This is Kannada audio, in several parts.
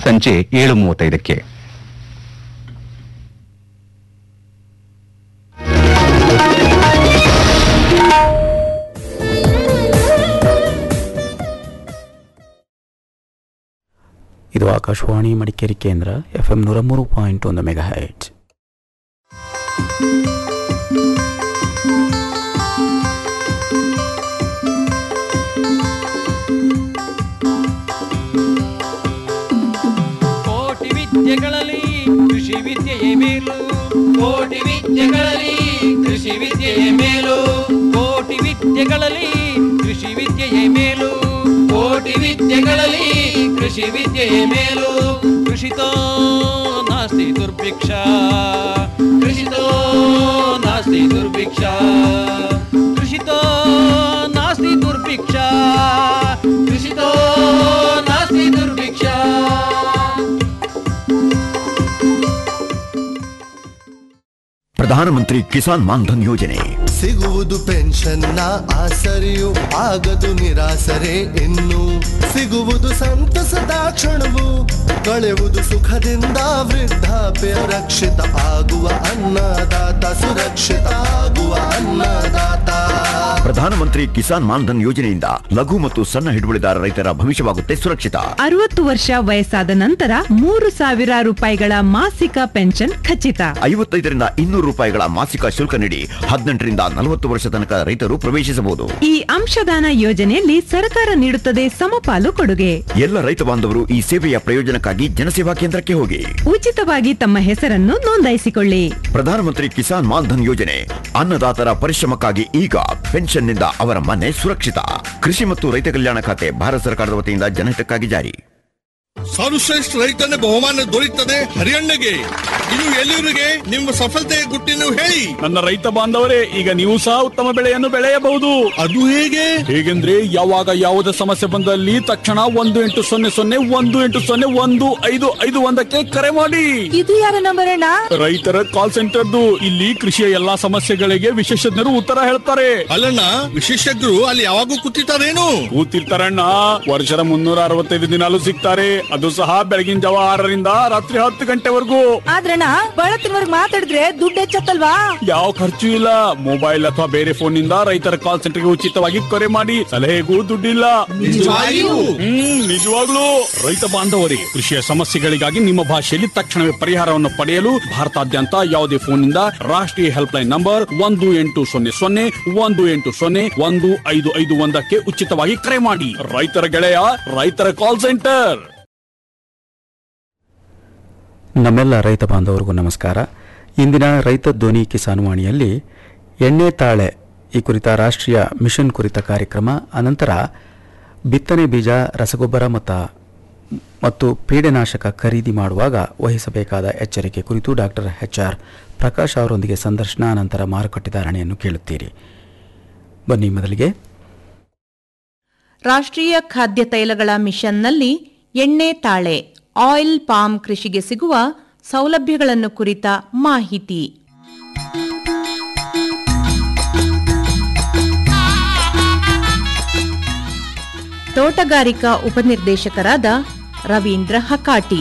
ಸಂಜೆ ಏಳು ಮೂವತ್ತೈದಕ್ಕೆ ಇದು ಆಕಾಶವಾಣಿ ಮಡಿಕೇರಿ ಕೇಂದ್ರ ಎಫ್ ಎಂ ನೂರ ಮೂರು ಪಾಯಿಂಟ್ ಒಂದು ಮೆಗಾ ಹೈಟ್ ಕೋಟಿ ವಿದ್ಯೆಗಳಲ್ಲಿ ಕೃಷಿ ವಿದ್ಯೆಯೇ ಮೇಲು ಕೋಟಿ ವಿದ್ಯೆಗಳಲ್ಲಿ ಕೃಷಿ ವಿದ್ಯೆಯೇ ಮೇಲು ಕೋಟಿ ವಿದ್ಯೆಗಳಲ್ಲಿ ಕೃಷಿ ವಿದ್ಯೆಯೇ ಮೇಲು ಕೋಟಿ ವಿದ್ಯೆಗಳಲ್ಲಿ ಕೃಷಿ ವಿದ್ಯೆಯೇ ಮೇಲು ಕೃಷಿತೋ ನಾಸ್ತಿ ದುರ್ಭಿಕ್ಷ ಕೃಷಿತೋ ನಾಸ್ತಿ ದುರ್ಭಿಕ್ಷ ಕೃಷಿತೋ ನಾಸ್ತಿ ದುರ್ಭಿಕ್ಷ ಕೃಷಿತೋ ನಾಸ್ತಿ ದುರ್ಭಿಕ್ಷ ಪ್ರಧಾನಮಂತ್ರಿ ಕಿಸಾನ್ ಮಾನ್ಧನ್ ಯೋಜನೆ ಸಿಗುವುದು ಪೆನ್ಷನ್ನ ಆಸರೆಯು ಆಗದು ನಿರಾಸರೆ ಇನ್ನು ಸಿಗುವುದು ಸಂತಸದ ಕ್ಷಣವು ಕಳೆಯುವುದು ಸುಖದಿಂದ ವೃದ್ಧಾಪ್ಯ ರಕ್ಷಿತ ಆಗುವ ಅನ್ನದಾತ ಸುರಕ್ಷಿತ ಆಗುವ ಅನ್ನದಾತ ಪ್ರಧಾನಮಂತ್ರಿ ಕಿಸಾನ್ ಮಾನ್ಧನ್ ಯೋಜನೆಯಿಂದ ಲಘು ಮತ್ತು ಸಣ್ಣ ಹಿಡುವಳಿದಾರ ರೈತರ ಭವಿಷ್ಯವಾಗುತ್ತೆ ಸುರಕ್ಷಿತ ಅರವತ್ತು ವರ್ಷ ವಯಸ್ಸಾದ ನಂತರ ಮೂರು ಸಾವಿರ ರೂಪಾಯಿಗಳ ಮಾಸಿಕ ಪೆನ್ಷನ್ ಖಚಿತ ಐವತ್ತೈದರಿಂದ ಇನ್ನೂರು ರೂಪಾಯಿಗಳ ಮಾಸಿಕ ಶುಲ್ಕ ನೀಡಿ ಹದಿನೆಂಟರಿಂದ ನಲವತ್ತು ವರ್ಷ ತನಕ ರೈತರು ಪ್ರವೇಶಿಸಬಹುದು ಈ ಅಂಶದಾನ ಯೋಜನೆಯಲ್ಲಿ ಸರ್ಕಾರ ನೀಡುತ್ತದೆ ಸಮಪಾಲು ಕೊಡುಗೆ ಎಲ್ಲ ರೈತ ಬಾಂಧವರು ಈ ಸೇವೆಯ ಪ್ರಯೋಜನಕ್ಕಾಗಿ ಜನಸೇವಾ ಕೇಂದ್ರಕ್ಕೆ ಹೋಗಿ ಉಚಿತವಾಗಿ ತಮ್ಮ ಹೆಸರನ್ನು ನೋಂದಾಯಿಸಿಕೊಳ್ಳಿ ಪ್ರಧಾನಮಂತ್ರಿ ಕಿಸಾನ್ ಮಾನ್ಧನ್ ಯೋಜನೆ ಅನ್ನದಾತರ ಪರಿಶ್ರಮಕ್ಕಾಗಿ ಈಗ ಪೆನ್ಷನ್ನಿಂದ ಅವರ ಮನೆ ಸುರಕ್ಷಿತ ಕೃಷಿ ಮತ್ತು ರೈತ ಕಲ್ಯಾಣ ಖಾತೆ ಭಾರತ ಸರ್ಕಾರದ ವತಿಯಿಂದ ಜನಹಿತಕ್ಕಾಗಿ ಜಾರಿ ಸರ್ವಶ್ರೇಷ್ಠ ರೈತನ ಬಹುಮಾನ ದೊರೆಯುತ್ತದೆ ಹರಿಯಣ್ಣಗೆ ಇದು ಎಲ್ಲಿವರಿಗೆ ನಿಮ್ಮ ಸಫಲತೆಯ ಗುಟ್ಟಿನ ಹೇಳಿ ನನ್ನ ರೈತ ಬಾಂಧವರೇ ಈಗ ನೀವು ಸಹ ಉತ್ತಮ ಬೆಳೆಯನ್ನು ಬೆಳೆಯಬಹುದು ಅದು ಹೇಗೆ ಹೇಗೆಂದ್ರೆ ಯಾವಾಗ ಯಾವುದೇ ಸಮಸ್ಯೆ ಬಂದಲ್ಲಿ ತಕ್ಷಣ ಒಂದು ಎಂಟು ಸೊನ್ನೆ ಸೊನ್ನೆ ಒಂದು ಎಂಟು ಸೊನ್ನೆ ಒಂದು ಐದು ಐದು ಒಂದಕ್ಕೆ ಕರೆ ಮಾಡಿ ಇದು ಯಾರ ನಂಬರ್ ಅಣ್ಣ ರೈತರ ಕಾಲ್ ಸೆಂಟರ್ದು ಇಲ್ಲಿ ಕೃಷಿಯ ಎಲ್ಲಾ ಸಮಸ್ಯೆಗಳಿಗೆ ವಿಶೇಷಜ್ಞರು ಉತ್ತರ ಹೇಳ್ತಾರೆ ಅಲ್ಲಣ್ಣ ವಿಶೇಷಜ್ಞರು ಅಲ್ಲಿ ಯಾವಾಗೂ ಕೂತಿರ್ತಾರೇನು ಕೂತಿರ್ತಾರಣ್ಣ ವರ್ಷದ ಮುನ್ನೂರ ಅರವತ್ತೈದು ದಿನಾಲು ಸಿಗ್ತಾರೆ ಅದು ಸಹ ಬೆಳಗಿನ ಜಾವ ಆರರಿಂದ ರಾತ್ರಿ ಹತ್ತು ಗಂಟೆವರೆಗೂ ಆದ್ರಣ್ಣ ಬಳತ್ತಿನವರ್ಗ್ ಮಾತಾಡಿದ್ರೆ ದುಡ್ಡು ಹೆಚ್ಚತ್ತಲ್ವಾ ಯಾವ ಖರ್ಚು ಇಲ್ಲ ಮೊಬೈಲ್ ಅಥವಾ ಬೇರೆ ಫೋನ್ ನಿಂದ ರೈತರ ಕಾಲ್ ಸೆಂಟರ್ಗೆ ಉಚಿತವಾಗಿ ಕರೆ ಮಾಡಿ ಸಲಹೆಗೂ ದುಡ್ಡಿಲ್ಲ ನಿಜವಾಗಿಯೂ? ಹ್ಮ್ ನಿಜವಾಗ್ಲೂ ರೈತ ಬಾಂಧವರಿಗೆ ಕೃಷಿಯ ಸಮಸ್ಯೆಗಳಿಗಾಗಿ ನಿಮ್ಮ ಭಾಷೆಯಲ್ಲಿ ತಕ್ಷಣವೇ ಪರಿಹಾರವನ್ನು ಪಡೆಯಲು ಭಾರತಾದ್ಯಂತ ಯಾವುದೇ ಫೋನ್ ನಿಂದ ರಾಷ್ಟ್ರೀಯ ಹೆಲ್ಪ್ ಲೈನ್ ನಂಬರ್ ಒಂದು ಎಂಟು ಸೊನ್ನೆ ಸೊನ್ನೆ ಒಂದು ಎಂಟು ಸೊನ್ನೆ ಒಂದು ಐದು ಐದು ಒಂದಕ್ಕೆ ಉಚಿತವಾಗಿ ಕರೆ ಮಾಡಿ ರೈತರ ಗೆಳೆಯ ರೈತರ ಕಾಲ್ ಸೆಂಟರ್ ನಮ್ಮೆಲ್ಲ ರೈತ ಬಾಂಧವರಿಗೂ ನಮಸ್ಕಾರ ಇಂದಿನ ರೈತ ಧ್ವನಿ ಕಿಸಾನ್ ವಾಣಿಯಲ್ಲಿ ಎಣ್ಣೆ ತಾಳೆ ಈ ಕುರಿತ ರಾಷ್ಟ್ರೀಯ ಮಿಷನ್ ಕುರಿತ ಕಾರ್ಯಕ್ರಮ ಅನಂತರ ಬಿತ್ತನೆ ಬೀಜ ರಸಗೊಬ್ಬರ ಮತ್ತು ಮತ್ತು ಪೀಡೆನಾಶಕ ಖರೀದಿ ಮಾಡುವಾಗ ವಹಿಸಬೇಕಾದ ಎಚ್ಚರಿಕೆ ಕುರಿತು ಡಾಕ್ಟರ್ ಎಚ್ ಆರ್ ಪ್ರಕಾಶ್ ಅವರೊಂದಿಗೆ ಸಂದರ್ಶನ ಅನಂತರ ಮಾರುಕಟ್ಟೆ ಧಾರಣೆಯನ್ನು ಕೇಳುತ್ತೀರಿ ಬನ್ನಿ ಮೊದಲಿಗೆ ರಾಷ್ಟ್ರೀಯ ಖಾದ್ಯ ತೈಲಗಳ ಮಿಷನ್ನಲ್ಲಿ ಎಣ್ಣೆ ತಾಳೆ ಆಯಿಲ್ ಪಾಮ್ ಕೃಷಿಗೆ ಸಿಗುವ ಸೌಲಭ್ಯಗಳನ್ನು ಕುರಿತ ಮಾಹಿತಿ ತೋಟಗಾರಿಕಾ ಉಪನಿರ್ದೇಶಕರಾದ ರವೀಂದ್ರ ಹಕಾಟಿ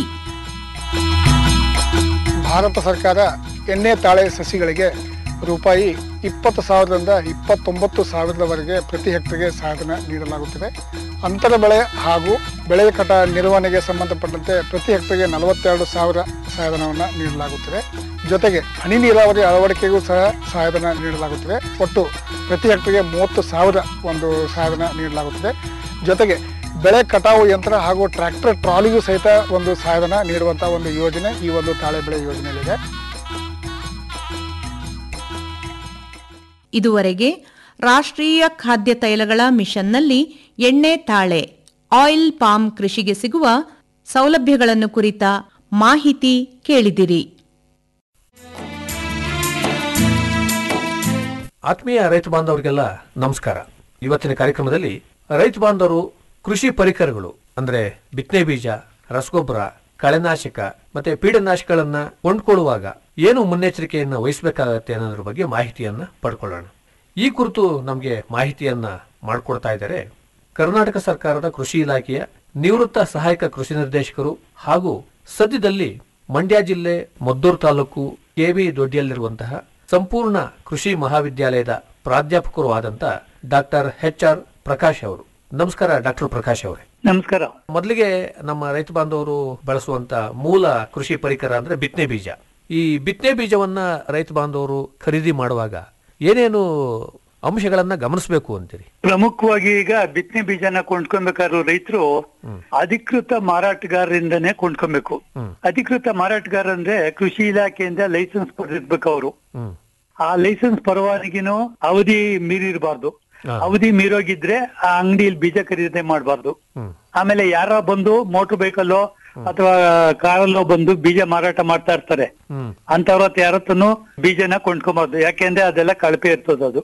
ಭಾರತ ಸರ್ಕಾರ ಎಣ್ಣೆ ತಾಳೆ ಸಸಿಗಳಿಗೆ ರೂಪಾಯಿ ಇಪ್ಪತ್ತು ಸಾವಿರದಿಂದ ಇಪ್ಪತ್ತೊಂಬತ್ತು ಸಾವಿರದವರೆಗೆ ಪ್ರತಿ ಹೆಕ್ಟರ್ಗೆ ಸಹಾಯಧನ ನೀಡಲಾಗುತ್ತದೆ ಅಂತರ ಬೆಳೆ ಹಾಗೂ ಬೆಳೆ ಕಟ ನಿರ್ವಹಣೆಗೆ ಸಂಬಂಧಪಟ್ಟಂತೆ ಪ್ರತಿ ಹೆಕ್ಟರ್ಗೆ ನಲವತ್ತೆರಡು ಸಾವಿರ ಸಹಾಯಧನವನ್ನು ನೀಡಲಾಗುತ್ತದೆ ಜೊತೆಗೆ ಹನಿ ನೀರಾವರಿ ಅಳವಡಿಕೆಗೂ ಸಹ ಸಹಾಯಧನ ನೀಡಲಾಗುತ್ತದೆ ಒಟ್ಟು ಪ್ರತಿ ಹೆಕ್ಟರ್ಗೆ ಮೂವತ್ತು ಸಾವಿರ ಒಂದು ಸಹಾಯಧನ ನೀಡಲಾಗುತ್ತದೆ ಜೊತೆಗೆ ಬೆಳೆ ಕಟಾವು ಯಂತ್ರ ಹಾಗೂ ಟ್ರ್ಯಾಕ್ಟರ್ ಟ್ರಾಲಿಗೂ ಸಹಿತ ಒಂದು ಸಹಾಯಧನ ನೀಡುವಂಥ ಒಂದು ಯೋಜನೆ ಈ ಒಂದು ತಾಳೆ ಬೆಳೆ ಯೋಜನೆಯಲ್ಲಿದೆ ಇದುವರೆಗೆ ರಾಷ್ಟ್ರೀಯ ಖಾದ್ಯ ತೈಲಗಳ ಮಿಷನ್ನಲ್ಲಿ ಎಣ್ಣೆ ತಾಳೆ ಆಯಿಲ್ ಪಾಮ್ ಕೃಷಿಗೆ ಸಿಗುವ ಸೌಲಭ್ಯಗಳನ್ನು ಕುರಿತ ಮಾಹಿತಿ ಕೇಳಿದಿರಿ ಆತ್ಮೀಯ ರೈತ ಬಾಂಧವರಿಗೆಲ್ಲ ನಮಸ್ಕಾರ ಇವತ್ತಿನ ಕಾರ್ಯಕ್ರಮದಲ್ಲಿ ರೈತ ಬಾಂಧವರು ಕೃಷಿ ಪರಿಕರಗಳು ಅಂದ್ರೆ ಬಿತ್ತನೆ ಬೀಜ ರಸಗೊಬ್ಬರ ಕಳೆನಾಶಕ ಮತ್ತೆ ಪೀಡನಾಶಕಗಳನ್ನ ಕೊಂಡ್ಕೊಳ್ಳುವಾಗ ಏನು ಮುನ್ನೆಚ್ಚರಿಕೆಯನ್ನ ವಹಿಸಬೇಕಾಗತ್ತೆ ಅನ್ನೋದ್ರ ಬಗ್ಗೆ ಮಾಹಿತಿಯನ್ನ ಪಡ್ಕೊಳ್ಳೋಣ ಈ ಕುರಿತು ನಮಗೆ ಮಾಹಿತಿಯನ್ನ ಮಾಡಿಕೊಡ್ತಾ ಇದ್ದಾರೆ ಕರ್ನಾಟಕ ಸರ್ಕಾರದ ಕೃಷಿ ಇಲಾಖೆಯ ನಿವೃತ್ತ ಸಹಾಯಕ ಕೃಷಿ ನಿರ್ದೇಶಕರು ಹಾಗೂ ಸದ್ಯದಲ್ಲಿ ಮಂಡ್ಯ ಜಿಲ್ಲೆ ಮದ್ದೂರು ತಾಲೂಕು ಕೆವಿ ದೊಡ್ಡಿಯಲ್ಲಿರುವಂತಹ ಸಂಪೂರ್ಣ ಕೃಷಿ ಮಹಾವಿದ್ಯಾಲಯದ ಪ್ರಾಧ್ಯಾಪಕರು ಆದಂತ ಡಾಕ್ಟರ್ ಎಚ್ ಆರ್ ಪ್ರಕಾಶ್ ಅವರು ನಮಸ್ಕಾರ ಡಾಕ್ಟರ್ ಪ್ರಕಾಶ್ ಅವರೇ ನಮಸ್ಕಾರ ಮೊದಲಿಗೆ ನಮ್ಮ ರೈತ ಬಾಂಧವರು ಬಳಸುವಂತ ಮೂಲ ಕೃಷಿ ಪರಿಕರ ಅಂದ್ರೆ ಬಿತ್ತನೆ ಬೀಜ ಈ ಬಿತ್ತನೆ ಬೀಜವನ್ನ ರೈತ ಬಾಂಧವರು ಖರೀದಿ ಮಾಡುವಾಗ ಏನೇನು ಅಂಶಗಳನ್ನ ಗಮನಿಸಬೇಕು ಅಂತೀರಿ ಪ್ರಮುಖವಾಗಿ ಈಗ ಬಿತ್ತನೆ ಬೀಜನ ಕೊಂಡ್ಕೊಬೇಕಾದ್ರು ರೈತರು ಅಧಿಕೃತ ಮಾರಾಟಗಾರರಿಂದನೇ ಕೊಂಡ್ಕೊಬೇಕು ಅಧಿಕೃತ ಮಾರಾಟಗಾರ ಅಂದ್ರೆ ಕೃಷಿ ಇಲಾಖೆಯಿಂದ ಲೈಸೆನ್ಸ್ ಪಡೆದಿರ್ಬೇಕು ಅವರು ಆ ಲೈಸೆನ್ಸ್ ಪರವಾನಗಿನೂ ಅವಧಿ ಮೀರಿರಬಾರ್ದು ಅವಧಿ ಮೀರೋಗಿದ್ರೆ ಆ ಅಂಗಡಿಯಲ್ಲಿ ಬೀಜ ಖರೀದಿ ಮಾಡಬಾರ್ದು ಆಮೇಲೆ ಯಾರ ಬಂದು ಮೋಟರ್ ಬೈಕಲ್ಲೋ ಅಥವಾ ಕಾರಲ್ಲೋ ಬಂದು ಬೀಜ ಮಾರಾಟ ಮಾಡ್ತಾ ಇರ್ತಾರೆ ಅಂತವ್ರ ಹತ್ರ ಯಾರತ್ತೂ ಬೀಜನ ಕೊಂಡ್ಕೊಬಾರ್ದು ಯಾಕೆಂದ್ರೆ ಅದೆಲ್ಲ ಕಳಪೆ ಇರ್ತದ ಅದು